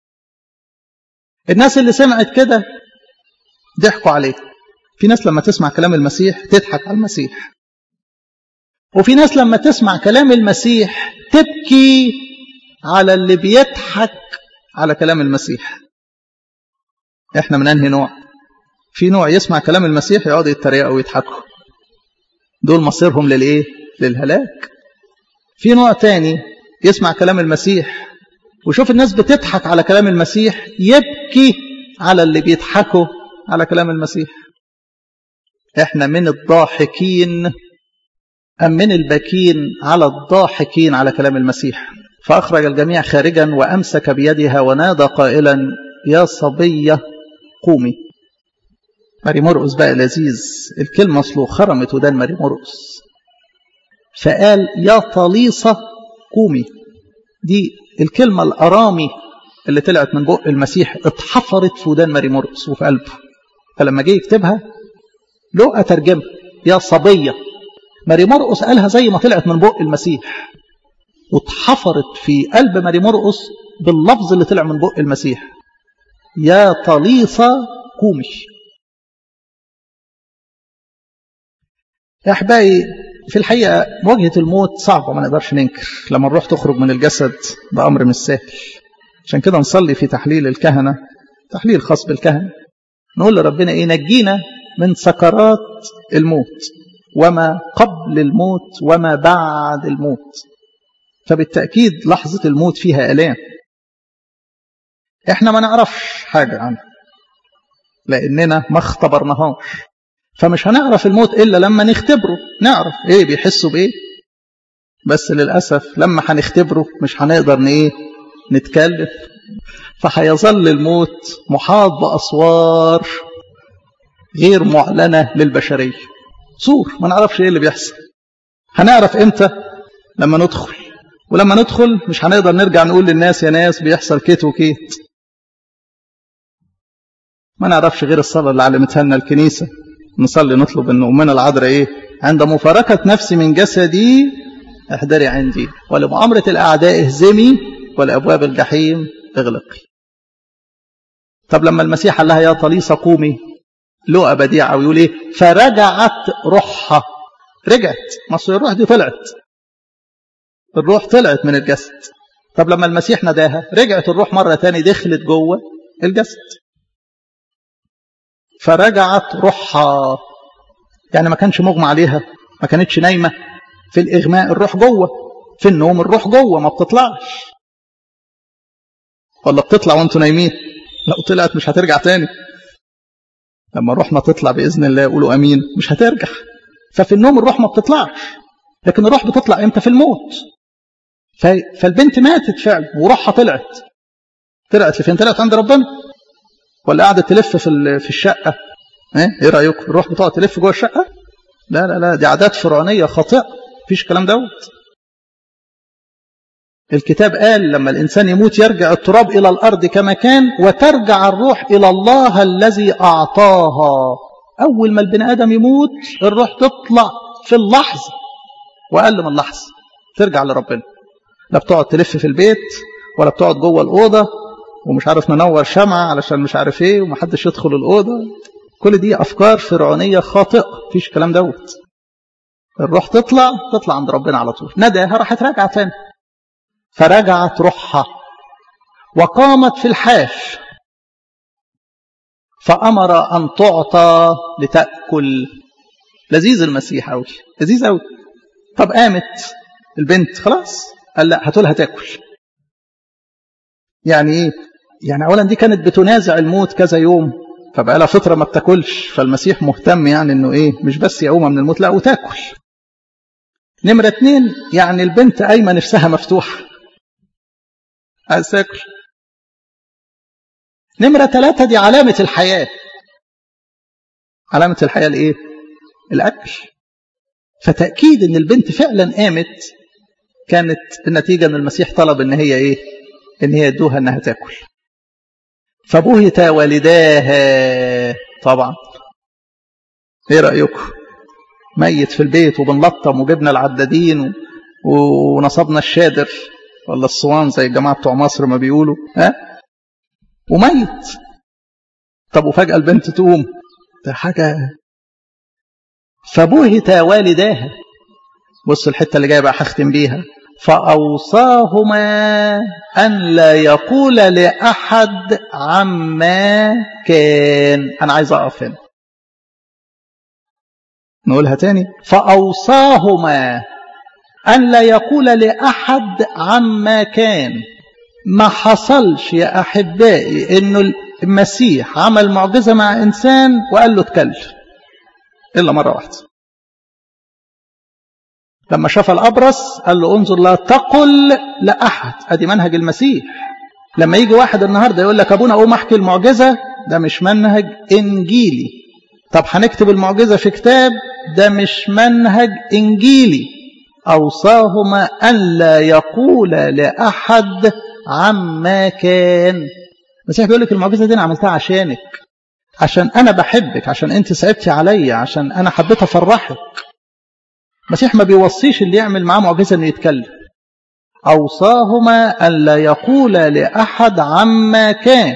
الناس اللي سمعت كده ضحكوا عليه في ناس لما تسمع كلام المسيح تضحك على المسيح وفي ناس لما تسمع كلام المسيح تبكي على اللي بيضحك على كلام المسيح احنا من انهي نوع في نوع يسمع كلام المسيح يقعدوا يتريقوا ويضحكوا دول مصيرهم للايه للهلاك في نوع تاني يسمع كلام المسيح وشوف الناس بتضحك على كلام المسيح يبكي على اللي بيضحكوا على كلام المسيح احنا من الضاحكين أم من البكين على الضاحكين على كلام المسيح فأخرج الجميع خارجا وأمسك بيدها ونادى قائلا يا صبية قومي ماري مرقس بقى لذيذ الكلمة أصله خرمت ودان ماري مرقس فقال يا طليصة قومي دي الكلمة الأرامي اللي طلعت من بق المسيح اتحفرت في ودان ماري مرقس وفي قلبه فلما جه يكتبها لقى ترجمة يا صبية ماري مرقس قالها زي ما طلعت من بق المسيح واتحفرت في قلب ماري مرقس باللفظ اللي طلع من بق المسيح يا طليصة قومي يا أحبائي في الحقيقة مواجهة الموت صعبة ما نقدرش ننكر لما الروح تخرج من الجسد ده أمر مش سهل عشان كده نصلي في تحليل الكهنة تحليل خاص بالكهنة نقول لربنا إيه نجينا من سكرات الموت وما قبل الموت وما بعد الموت فبالتأكيد لحظة الموت فيها ألام احنا ما نعرفش حاجة عنها لأننا ما اختبرناهاش فمش هنعرف الموت إلا لما نختبره نعرف إيه بيحسوا بإيه بس للأسف لما هنختبره مش هنقدر إيه نتكلم فهيظل الموت محاط بأسوار غير معلنة للبشرية سور ما نعرفش إيه اللي بيحصل هنعرف إمتى لما ندخل ولما ندخل مش هنقدر نرجع نقول للناس يا ناس بيحصل كيت وكيت ما نعرفش غير الصلاة اللي علمتها لنا الكنيسة نصلي نطلب ان امنا العذراء ايه عند مفارقة نفسي من جسدي احضري عندي ولمؤامرة الاعداء اهزمي ولابواب الجحيم اغلقي طب لما المسيح قال لها يا طليصة قومي لقى بديعة ويقول ايه فرجعت روحها رجعت مصر الروح دي طلعت الروح طلعت من الجسد طب لما المسيح نداها رجعت الروح مرة تاني دخلت جوه الجسد فرجعت روحها يعني ما كانش مغمى عليها ما كانتش نايمة في الإغماء الروح جوه في النوم الروح جوه ما بتطلعش ولا بتطلع وانتوا نايمين لو طلعت مش هترجع تاني لما روحنا تطلع بإذن الله قولوا أمين مش هترجع ففي النوم الروح ما بتطلعش لكن الروح بتطلع امتى في الموت فالبنت ماتت فعلا وروحها طلعت طلعت لفين طلعت عند ربنا ولا قعدت تلف في في الشقه ايه ايه رايكم الروح بتقعد تلف جوه الشقه لا لا لا دي عادات فرعونيه خاطئه مفيش الكلام دوت الكتاب قال لما الانسان يموت يرجع التراب الى الارض كما كان وترجع الروح الى الله الذي اعطاها اول ما البني ادم يموت الروح تطلع في اللحظه واقل من لحظه ترجع لربنا لا بتقعد تلف في البيت ولا بتقعد جوه الاوضه ومش عارف ننور شمعة علشان مش عارف ايه ومحدش يدخل الأوضة كل دي أفكار فرعونية خاطئة مفيش الكلام دوت الروح تطلع تطلع عند ربنا على طول نداها راحت راجعة تاني فرجعت روحها وقامت في الحاف فأمر أن تعطى لتأكل لذيذ المسيح أوي لذيذ أوي طب قامت البنت خلاص قال لا هاتولها تاكل يعني ايه يعني اولا دي كانت بتنازع الموت كذا يوم فبقى لها فتره ما بتاكلش فالمسيح مهتم يعني انه ايه مش بس يقوم من الموت لا وتاكل نمرة اتنين يعني البنت قايمة نفسها مفتوحة عايز تاكل نمرة ثلاثة دي علامة الحياة علامة الحياة الايه؟ الأكل فتأكيد ان البنت فعلا قامت كانت النتيجة ان المسيح طلب ان هي ايه؟ ان هي يدوها انها تاكل فبهت والداها طبعا ايه رايكم ميت في البيت وبنلطم وجبنا العدادين ونصبنا الشادر ولا الصوان زي الجماعه بتوع مصر ما بيقولوا ها وميت طب وفجاه البنت تقوم ده حاجه فبهت والداها بص الحته اللي جايه بقى هختم بيها فأوصاهما أن لا يقول لأحد عما كان أنا عايز أقف هنا نقولها تاني فأوصاهما أن لا يقول لأحد عما كان ما حصلش يا أحبائي إنه المسيح عمل معجزة مع إنسان وقال له اتكلم إلا مرة واحدة لما شاف الأبرص قال له انظر لا تقل لأحد أدي منهج المسيح لما يجي واحد النهاردة يقول لك أبونا أقوم أحكي المعجزة ده مش منهج إنجيلي طب هنكتب المعجزة في كتاب ده مش منهج إنجيلي أوصاهما أن لا يقول لأحد عما كان المسيح بيقول لك المعجزة دي أنا عملتها عشانك عشان أنا بحبك عشان أنت صعبتي عليا عشان أنا حبيت أفرحك المسيح ما بيوصيش اللي يعمل معاه معجزة انه يتكلم أوصاهما أن لا يقول لأحد عما كان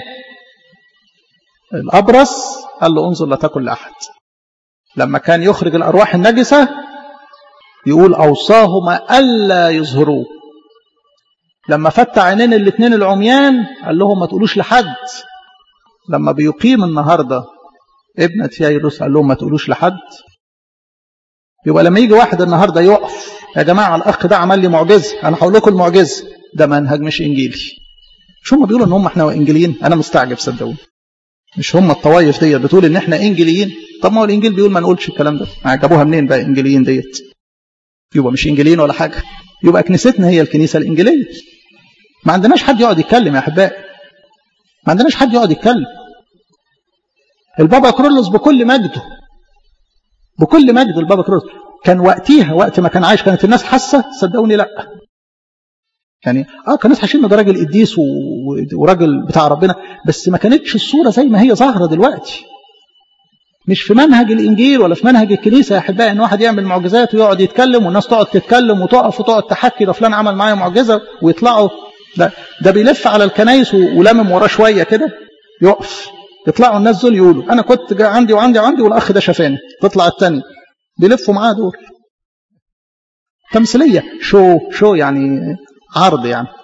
الأبرص قال له انظر لا تكن لأحد لما كان يخرج الأرواح النجسة يقول أوصاهما ألا يظهروه لما فتح عينين الاثنين العميان قال لهم ما تقولوش لحد لما بيقيم النهاردة ابنة يايروس قال لهم ما تقولوش لحد يبقى لما يجي واحد النهارده يقف يا جماعه الاخ ده عمل لي معجزه انا هقول لكم المعجزه ده منهج مش انجيلي مش هم بيقولوا ان هم احنا انجيليين انا مستعجب صدقوني مش هم الطوايف ديت بتقول ان احنا انجيليين طب ما هو الانجيل بيقول ما نقولش الكلام ده جابوها منين بقى انجيليين ديت يبقى مش انجيليين ولا حاجه يبقى كنيستنا هي الكنيسه الانجيليه ما عندناش حد يقعد يتكلم يا احبائي ما عندناش حد يقعد يتكلم البابا كرولوس بكل مجده بكل مجد البابا كرولوس كان وقتيها وقت ما كان عايش كانت الناس حاسه صدقوني لا يعني اه كان الناس حاسين ده راجل قديس وراجل بتاع ربنا بس ما كانتش الصوره زي ما هي ظاهره دلوقتي مش في منهج الانجيل ولا في منهج الكنيسه يا احبائي ان واحد يعمل معجزات ويقعد يتكلم والناس تقعد تتكلم وتقف وتقعد تحكي ده فلان عمل معايا معجزه ويطلعوا ده ده بيلف على الكنايس ولمم وراه شويه كده يقف يطلعوا الناس دول يقولوا انا كنت عندي وعندي وعندي والاخ ده شافاني تطلع الثاني بيلفوا معاه دول تمثيليه شو شو يعني عرض يعني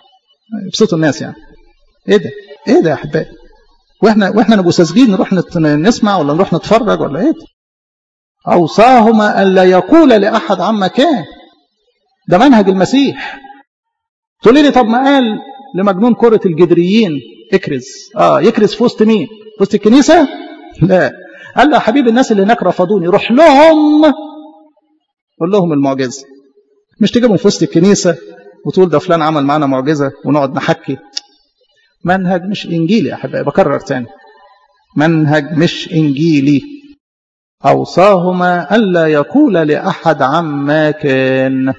يبسطوا الناس يعني ايه ده ايه ده يا احبائي واحنا واحنا نبقى ساذجين نروح نسمع ولا نروح نتفرج ولا ايه ده اوصاهما الا يقول لاحد عما كان ده منهج المسيح تقول لي طب ما قال لمجنون كرة الجدريين اكرز اه يكرز في وسط مين في وسط الكنيسة لا قال له يا حبيبي الناس اللي هناك رفضوني روح لهم قول لهم المعجزة مش تجيبهم في وسط الكنيسة وتقول ده فلان عمل معانا معجزة ونقعد نحكي منهج مش إنجيلي يا أحبائي بكرر تاني منهج مش إنجيلي أوصاهما ألا يقول لأحد عما كان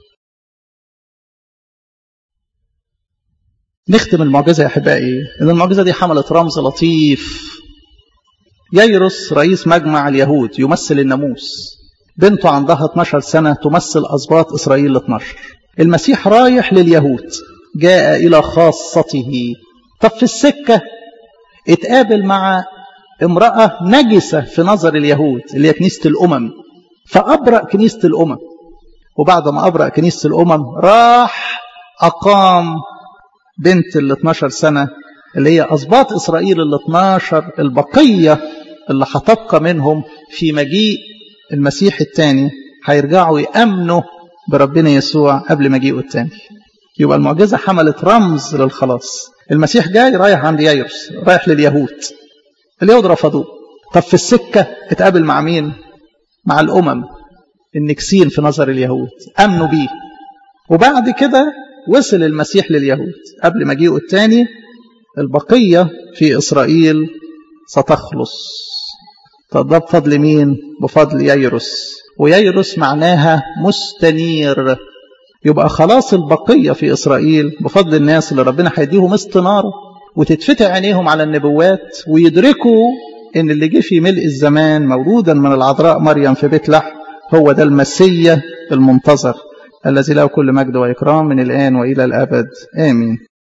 نختم المعجزة يا أحبائي إن المعجزة دي حملت رمز لطيف ييرس رئيس مجمع اليهود يمثل الناموس بنته عندها 12 سنة تمثل أسباط إسرائيل ال 12 المسيح رايح لليهود جاء إلى خاصته طب في السكة اتقابل مع امرأة نجسة في نظر اليهود اللي هي كنيسة الأمم فأبرأ كنيسة الأمم وبعد ما أبرأ كنيسة الأمم راح أقام بنت ال 12 سنة اللي هي أسباط إسرائيل ال 12 البقية اللي هتبقى منهم في مجيء المسيح الثاني هيرجعوا يأمنوا بربنا يسوع قبل مجيئه الثاني يبقى المعجزة حملت رمز للخلاص المسيح جاي رايح عند يايرس رايح لليهود اليهود رفضوه طب في السكة اتقابل مع مين مع الأمم النكسين في نظر اليهود أمنوا بيه وبعد كده وصل المسيح لليهود قبل مجيئه الثاني البقية في إسرائيل ستخلص طب ده بفضل مين بفضل ييرس وييرس معناها مستنير يبقى خلاص البقية في إسرائيل بفضل الناس اللي ربنا هيديهم استنارة وتتفتح عينيهم على النبوات ويدركوا ان اللي جه في ملء الزمان مولودا من العذراء مريم في بيت لحم هو ده المسيا المنتظر الذي له كل مجد وإكرام من الآن وإلى الأبد آمين